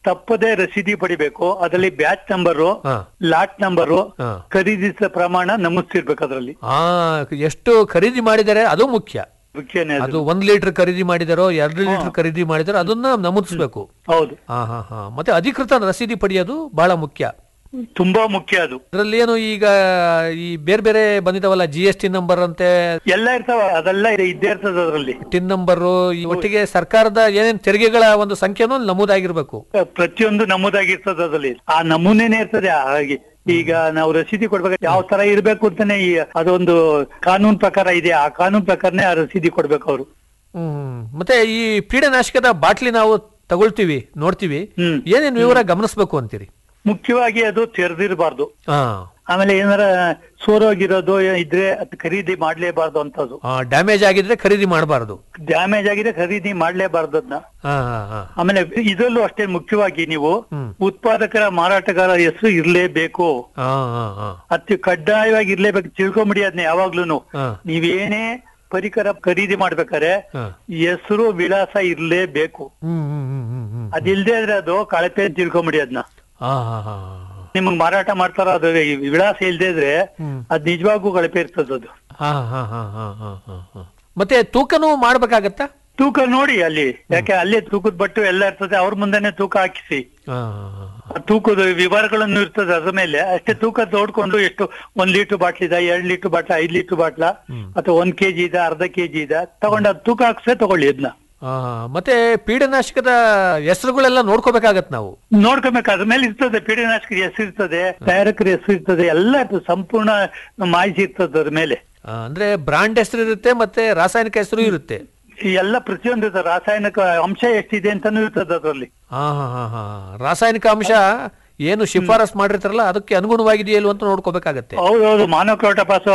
ತಪ್ಪದೆ ರಸೀದಿ ಪಡಿಬೇಕು ಅದರಲ್ಲಿ ಬ್ಯಾಚ್ ನಂಬರು ಹಾ. ಲಾಟ್ ನಂಬರು ಹಾ. ಖರೀದಿಸಿದ ಪ್ರಮಾಣ ನಮೂದಿಸಿರ್ಬೇಕು ಅದರಲ್ಲಿ ಆ ಎಷ್ಟು ಖರೀದಿ ಮಾಡಿದ್ದಾರೆ ಅದು ಮುಖ್ಯ ಮುಖ್ಯನೇ ಅದು ಒಂದ್ ಲೀಟರ್ ಖರೀದಿ ಮಾಡಿದಾರೋ ಎರಡು ಲೀಟರ್ ಖರೀದಿ ಮಾಡಿದಾರೋ ಅದನ್ನ ನಮೂದಿಸ್ಬೇಕು ಹೌದು ಹಾ ಹಾ ಹಾ ಮತ್ತೆ ಅಧಿಕೃತ ರಸೀದಿ ಪಡೆಯೋದು ಬಹಳ ಮುಖ್ಯ ತುಂಬಾ ಮುಖ್ಯ ಅದು ಅದರಲ್ಲಿ ಏನು ಈಗ ಈ ಬೇರೆ ಬೇರೆ ಬಂದಿದಾವಲ್ಲ ಜಿ ಎಸ್ ಟಿ ನಂಬರ್ ಅಂತೆ ಎಲ್ಲ ಇರ್ತಾವ ಅದೆಲ್ಲ ಇದೆ- ಇದ್ದೇ ಇರ್ತದೆ ಅದರಲ್ಲಿ ಟಿನ್ ನಂಬರ್ ಈ ಒಟ್ಟಿಗೆ ಸರ್ಕಾರದ ಏನೇನ್ ತೆರಿಗೆಗಳ ಒಂದು ಸಂಖ್ಯೆನೂ ನಮೂದಾಗಿರ್ಬೇಕು ಪ್ರತಿಯೊಂದು ನಮೂದಾಗಿರ್ತದೆ ಅದರಲ್ಲಿ ಆ ನಮೂನೆನೇ ಇರ್ತದೆ ಹಾಗೆ ಈಗ ನಾವು ರಸೀದಿ ಕೊಡ್ಬೇಕು ಯಾವ ತರ ಇರ್ಬೇಕು ಅಂತಾನೆ ಈ ಅದೊಂದು ಕಾನೂನು ಪ್ರಕಾರ ಇದೆ ಆ ಕಾನೂನು ಪ್ರಕಾರನೇ ಆ ರಸೀದಿ ಕೊಡ್ಬೇಕು ಅವರು ಹ್ಮ್ ಮತ್ತೆ ಈ ಪೀಡನಾಶಕದ ಬಾಟ್ಲಿ ನಾವು ತಗೊಳ್ತೀವಿ ನೋಡ್ತೀವಿ ಏನೇನ್ ವಿವರ ಗಮನಿಸ್ಬೇಕು ಅಂತೀರಿ ಮುಖ್ಯವಾಗಿ ಅದು ತೆರೆದಿರಬಾರ್ದು ಹಾ ಆಮೇಲೆ ಏನಾರ ಸೋರೋಗಿರೋದು ಇದ್ರೆ ಅದ್ ಖರೀದಿ ಮಾಡ್ಲೇಬಾರ್ದು ಅಂತದ್ದು ಡ್ಯಾಮೇಜ್ ಆಗಿದ್ರೆ ಖರೀದಿ ಮಾಡಬಾರ್ದು ಡ್ಯಾಮೇಜ್ ಆಗಿದೆ ಖರೀದಿ ಮಾಡ್ಲೇಬಾರ್ದು ಅದನ್ನ ಹಾ ಹಾ ಹಾ ಆಮೇಲೆ ಇದರಲ್ಲೂ ಅಷ್ಟೇ ಮುಖ್ಯವಾಗಿ ನೀವು ಉತ್ಪಾದಕರ ಮಾರಾಟಗಾರ ಹೆಸರು ಇರ್ಲೇಬೇಕು ಹಾ ಹಾ ಹಾ ಅತಿ ಕಡ್ಡಾಯವಾಗಿ ಇರ್ಲೇಬೇಕು ತಿಳ್ಕೊಂಬಿಡಿ ಅದನ್ನ ಯಾವಾಗ್ಲೂನು ಹಾ. ನೀವೇನೇ ಪರಿಕರ ಖರೀದಿ ಮಾಡ್ಬೇಕಾರೆ ಹಾ. ಹೆಸರು ವಿಳಾಸ ಇರ್ಲೇಬೇಕು ಹ್ಮ್ ಹ್ಮ್ ಹ್ಮ್ ಹ್ಮ್ ಹ್ಮ್ ಅದಿಲ್ದೇ ಇದ್ರೆ ಅದು ಕಳಪೆ ಅಂತ ತಿಳ್ಕೊಂಬಿಡಿ ಅದನ್ನ ಹಾ ಹಾ ಹಾ ನಿಮಗ್ ಮಾರಾಟ ಮಾಡ್ತಾರ ಅದು ಈ ವಿಳಾಸ ಇಲ್ದೇ ಇದ್ರೆ ಅದ್ ನಿಜವಾಗೂ ಕಳಪೆ ಇರ್ತದ ಅದು ಹಾ ಹಾ ಹಾ ಹಾ ಹಾ ಹಾ ಹಾ ಮತ್ತೆ ತೂಕನೂ ಮಾಡ್ಬೇಕಾಗತ್ತಾ ತೂಕ ನೋಡಿ ಅಲ್ಲಿ ಯಾಕೆ ಅಲ್ಲೇ ತೂಕದ ಬಟ್ಟು ಎಲ್ಲ ಇರ್ತದೆ ಅವ್ರ ಮುಂದೆನೆ ತೂಕ ಹಾಕಿಸಿ ಹಾ ಹಾ ಹಾ ಆ ತೂಕದ ವಿವರಗಳನ್ನು ಇರ್ತದೆ ಅದ್ರ ಮೇಲೆ ಅಷ್ಟೇ ತೂಕ ನೋಡ್ಕೊಂಡು ಎಷ್ಟು ಒಂದ್ ಲೀಟರ್ ಬಾಟ್ಲ್ ಇದ ಎರಡ್ ಲೀಟರ್ ಬಾಟ್ಲ ಐದ್ ಲೀಟರ್ ಬಾಟ್ಲ ಅಥವಾ ಒಂದ್ ಕೆಜಿ ಇದೆ ಅರ್ಧ ಕೆಜಿ ಇದೆ ತಗೊಂಡು ಅದು ತೂಕ ಹಾಕ್ಸೇ ತಗೊಳ್ಳಿ ಅದನ್ನ ಆ, ಮತ್ತೆ ಪೀಡನಾಶಕದ ಹೆಸರುಗಳೆಲ್ಲ ನೋಡ್ಕೋಬೇಕಾಗತ್ ನಾವು ನೋಡ್ಕೊಬೇಕು ಅದ್ರ ಮೇಲೆ ಇರ್ತದೆ ಪೀಡನಾಶಕದ ಹೆಸರು ಇರ್ತದೆ ತಯಾರಕರ ಹೆಸರು ಇರ್ತದೆ ಎಲ್ಲ ಇರ್ತದೆ ಸಂಪೂರ್ಣ ಮಾಹಿತಿ ಇರ್ತದೆ ಅದ್ರ ಮೇಲೆ ಆ, ಅಂದ್ರೆ ಬ್ರಾಂಡ್ ಹೆಸರು ಇರುತ್ತೆ ಮತ್ತೆ ರಾಸಾಯನಿಕ ಹೆಸರು ಇರುತ್ತೆ ಈ ಎಲ್ಲ ಪ್ರತಿಯೊಂದು ಇರ್ತದೆ ರಾಸಾಯನಿಕ ಅಂಶ ಎಷ್ಟಿದೆ ಅಂತಾನು ಇರ್ತದೆ ಅದರಲ್ಲಿ ಹಾ ಹಾ ಹಾ ಹಾ ರಾಸಾಯನಿಕ ಅಂಶ ಏನು ಶಿಫಾರಸ್ ಮಾಡಿರ್ತಾರಲ್ಲ ಅದಕ್ಕೆ ಅನುಗುಣವಾಗಿದೆಯಲ್ವ ಅಂತ ನೋಡ್ಕೋಬೇಕಾಗತ್ತೆ ಹೌದೌದು ಮಾನವಕ್ರೋಟಪಾಸ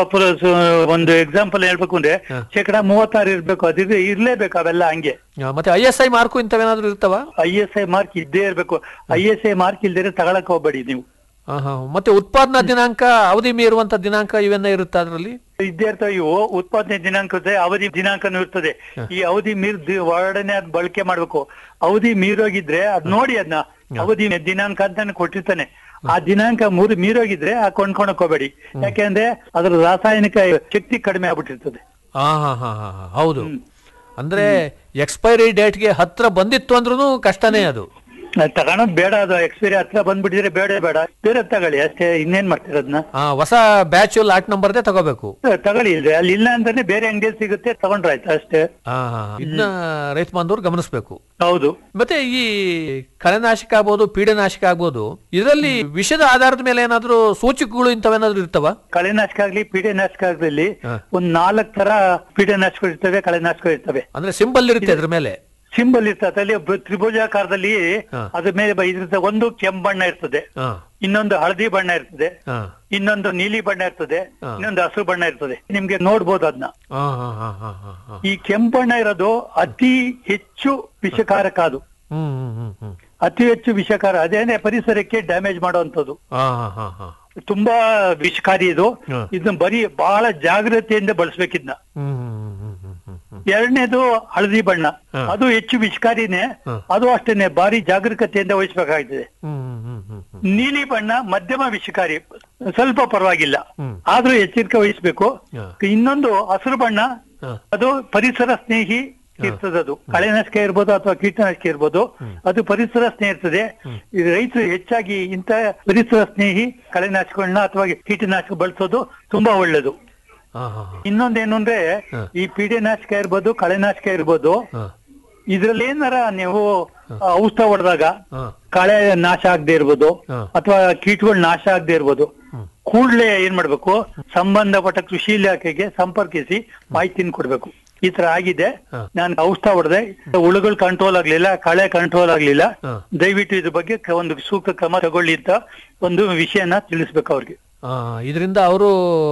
ಒಂದು ಎಕ್ಸಾಂಪಲ್ ಹೇಳ್ಬೇಕು ಅಂದ್ರೆ ಶೇಕಡ ಮೂವತ್ತಾರು ಇರ್ಬೇಕು ಅದಿದ್ರೆ ಇರ್ಲೇಬೇಕು ಅವೆಲ್ಲ ಹಂಗೆ ಆ, ಮತ್ತೆ ಐ ಎಸ್ ಐ ಮಾರ್ಕು ಇಂಥವೇನಾದ್ರೂ ಇರ್ತಾವ ಐ ಎಸ್ ಐ ಮಾರ್ಕ್ ಇದ್ದೇ ಇರ್ಬೇಕು ಐ ಎಸ್ ಐ ಮಾರ್ಕ್ ಇಲ್ದಿದ್ರೆ ತಗೊಳಕ್ ಹೋಗ್ಬೇಡಿ ನೀವು ಹಾ ಹಾ ಮತ್ತೆ ಉತ್ಪಾದನಾ ದಿನಾಂಕ ಅವಧಿ ಮೀರುವಂತ ದಿನಾಂಕ ಇವೆಲ್ಲ ಇರುತ್ತಾ ಅದರಲ್ಲಿ ಇದ್ದೇ ಇರ್ತವೆ ಇವು ಉತ್ಪಾದನೆ ದಿನಾಂಕ ಇರ್ತದೆ ಅವಧಿ ದಿನಾಂಕನೂ ಇರ್ತದೆ ಈ ಅವಧಿ ಮೀರ್ ದಿ- ಒಳಗಡೆನೆ ಅದ್ ಬಳಕೆ ಮಾಡ್ಬೇಕು ಅವಧಿ ಮೀರೋಗಿದ್ರೆ ಅದ್ ನೋಡಿ ಅದನ್ನ ಅವಧಿ ದಿನಾಂಕ ಅಂತಾನೆ ಕೊಟ್ಟಿರ್ತಾನೆ ಆ ದಿನಾಂಕ ಮೂರು ಮೀರೋಗಿದ್ರೆ ಆ ಕೊಂಡ್ಕೊಳಕ್ ಹೋಗ್ಬೇಡಿ ಯಾಕೆಂದ್ರೆ ಅದ್ರ ರಾಸಾಯನಿಕ ಶಕ್ತಿ ಕಡಿಮೆ ಆಗ್ಬಿಟ್ಟಿರ್ತದೆ ಹಾ ಹಾ ಹಾ ಹಾ ಹಾ, ಹೌದು ಅಂದ್ರೆ ಎಕ್ಸ್ಪೈರಿ ಡೇಟ್ಗೆ ಹತ್ರ ಬಂದಿತ್ತು ಅಂದ್ರೂ ಕಷ್ಟನೇ ಅದು ಅದ್ ತಗೊಳೋದ್ ಬೇಡ ಅದು ಎಕ್ಸ್ಪೈರಿ ಹತ್ರ ಬಂದ್ಬಿಟ್ಟಿದ್ರೆ ಬೇಡ ಬೇಡ ಬೇರೆ ತಗೊಳ್ಳಿ ಅಷ್ಟೇ ಇನ್ನೇನ್ ಮಾಡ್ತೀರ ಅದನ್ನ ಆ, ಹೊಸ ಬ್ಯಾಚ್ ಲಾಟ್ ನಂಬರ್ದೇ ತಗೋಬೇಕು ತಗೊಳ್ಳಿ ಇಲ್ರಿ ಅಲ್ಲಿ ಇಲ್ಲ ಅಂತಾನೆ ಬೇರೆ ಅಂಗಡಿಯಲ್ಲಿ ಸಿಗುತ್ತೆ ತಗೊಂಡ್ರಾಯ್ತು ಅಷ್ಟೇ ಹಾ ಹಾ ಹಾ. ಇದನ್ನ ರೈತ ಬಾಂಧವರು ಗಮನಿಸಬೇಕು ಹೌದು ಮತ್ತೆ ಈ ಕಳೆನಾಶಕ ಆಗ್ಬೋದು ಪೀಡನಾಶಕ ಆಗ್ಬೋದು ಇದರಲ್ಲಿ ವಿಷದ ಆಧಾರದ ಮೇಲೆ ಏನಾದ್ರೂ ಸೂಚಕಗಳು ಇಂಥವೇನಾದ್ರೂ ಇರ್ತವ ಕಳೆನಾಶಕ ಆಗ್ಲಿ ಪೀಡೆನಾಶಕ ಆಗ್ಲಿ ಒಂದ್ ನಾಲ್ಕ್ ತರ ಪೀಡೆನಾಶಕ ಇರ್ತವೆ ಕಳೆನಾಶಕ ಇರ್ತವೆ ಅಂದ್ರೆ ಸಿಂಬಲ್ ಇರುತ್ತೆ ಅದ್ರ ಮೇಲೆ ಸಿಂಬಲ್ ಇರ್ತದೆ ಅಲ್ಲಿ ಬ- ತ್ರಿಭುಜಾಕಾರದಲ್ಲಿ ಅದ್ರ ಮೇಲೆ ಬ- ಇದಿರ್ತದೆ ಒಂದು ಕೆಂಪು ಬಣ್ಣ ಇರ್ತದೆ ಹಾ ಇನ್ನೊಂದು ಹಳದಿ ಬಣ್ಣ ಇರ್ತದೆ ಹಾ ಇನ್ನೊಂದು ನೀಲಿ ಬಣ್ಣ ಇರ್ತದೆ ಹಾ. ಇನ್ನೊಂದು ಹಸಿರು ಬಣ್ಣ ಇರ್ತದೆ ನಿಮ್ಗೆ ನೋಡ್ಬೋದು ಅದನ್ನ ಹಾ ಹಾ ಹಾ ಹಾ ಹಾ ಹಾ ಈ ಕೆಂಪು ಬಣ್ಣ ಇರೋದು ಅತಿ ಹೆಚ್ಚು ವಿಷಕಾರಕ ಅದು ಹ್ಮ್ ಹ್ಮ್ ಹ್ಮ್ ಹ್ಮ್ ಅತಿ ಹೆಚ್ಚು ವಿಷಕಾರ ಅದೇನೆ ಪರಿಸರಕ್ಕೆ ಡ್ಯಾಮೇಜ್ ಮಾಡುವಂತದ್ದು ಹಾ ಹಾ ಹಾ ಹಾ ತುಂಬಾ ವಿಷಕಾರಿ ಇದು ಹಾ. ಇದನ್ನ ಬರೀ ಬಹಳ ಜಾಗ್ರತೆಯಿಂದ ಬಳಸ್ಬೇಕಿದ್ನ ಹ್ಮ್ ಹ್ಮ್ ಹ್ಮ್ ಹ್ಮ್ ಹ್ಮ್ ಹ್ಮ್ ಎರಡನೇದು ಹಳದಿ ಬಣ್ಣ ಹಾ. ಅದು ಹೆಚ್ಚು ವಿಷಕಾರಿನೇ ಹಾ. ಅದು ಅಷ್ಟೇನೆ ಭಾರಿ ಜಾಗರೂಕತೆಯಿಂದ ವಹಿಸ್ಬೇಕಾಗ್ತದೆ ಹ್ಮ್ ಹ್ಮ್ ಹ್ಮ್ ಹ್ಮ್ ಹ್ಮ್ ನೀಲಿ ಬಣ್ಣ ಮಧ್ಯಮ ವಿಷಕಾರಿ ಸ್ವಲ್ಪ ಪರವಾಗಿಲ್ಲ ಹ್ಮ್. ಆದ್ರೂ ಎಚ್ಚರಿಕೆ ವಹಿಸ್ಬೇಕು ಹಾ. ಇನ್ನೊಂದು ಹಸಿರು ಬಣ್ಣ ಹಾ. ಅದು ಪರಿಸರ ಸ್ನೇಹಿ ಇರ್ತದದು ಕಳೆನಾಶಕ ಇರ್ಬೋದು ಅಥವಾ ಕೀಟನಾಶಕ ಇರ್ಬೋದು ಅದು ಪರಿಸರ ಸ್ನೇಹಿ ಇರ್ತದೆ ಈ ರೈತರು ಹೆಚ್ಚಾಗಿ ಇಂತ ಪರಿಸರ ಸ್ನೇಹಿ ಕಳೆನಾಶಕಗಳನ್ನ ಅಥವಾ ಕೀಟನಾಶಕ ಬಳಸೋದು ತುಂಬಾ ಒಳ್ಳೇದು ಹಾ ಹಾ ಹಾ ಇನ್ನೊಂದೇನು ಅಂದ್ರೆ ಹಾ. ಈ ಪೀಡೆನಾಶಕ ಇರ್ಬೋದು ಕಳೆನಾಶಕ ಇರ್ಬೋದು ಹಾ ಇದ್ರಲ್ಲಿ ಏನಾರ ನೀವು ಔಷಧ ಹೊಡೆದಾಗ ಹಾ ಕಳೆ ನಾಶ ಆಗದೆ ಇರ್ಬೋದು ಹಾ. ಅಥವಾ ಕೀಟಗಳು ನಾಶ ಆಗದೆ ಇರ್ಬೋದು ಕೂಡ್ಲೆ ಏನ್ ಮಾಡ್ಬೇಕು ಸಂಬಂಧಪಟ್ಟ ಕೃಷಿ ಇಲಾಖೆಗೆ ಸಂಪರ್ಕಿಸಿ ಮಾಹಿತಿನ ಕೊಡ್ಬೇಕು ಈ ತರ ಆಗಿದೆ ಹಾ. ನಾನು ಔಷಧ ಹೊಡೆದೆ ಹುಳುಗಳು ಕಂಟ್ರೋಲ್ ಆಗ್ಲಿಲ್ಲ ಕಳೆ ಕಂಟ್ರೋಲ್ ಆಗ್ಲಿಲ್ಲ ಹಾ. ದಯವಿಟ್ಟು ಇದ್ರ ಬಗ್ಗೆ ಕ- ಒಂದು ಸೂಕ್ತ ಕ್ರಮ ತಗೊಳ್ಳಿ ಅಂತ ಒಂದು ವಿಷಯನ ತಿಳಿಸ್ಬೇಕು ಅವ್ರಿಗೆ ಆ, ಇದರಿಂದ ಅವರು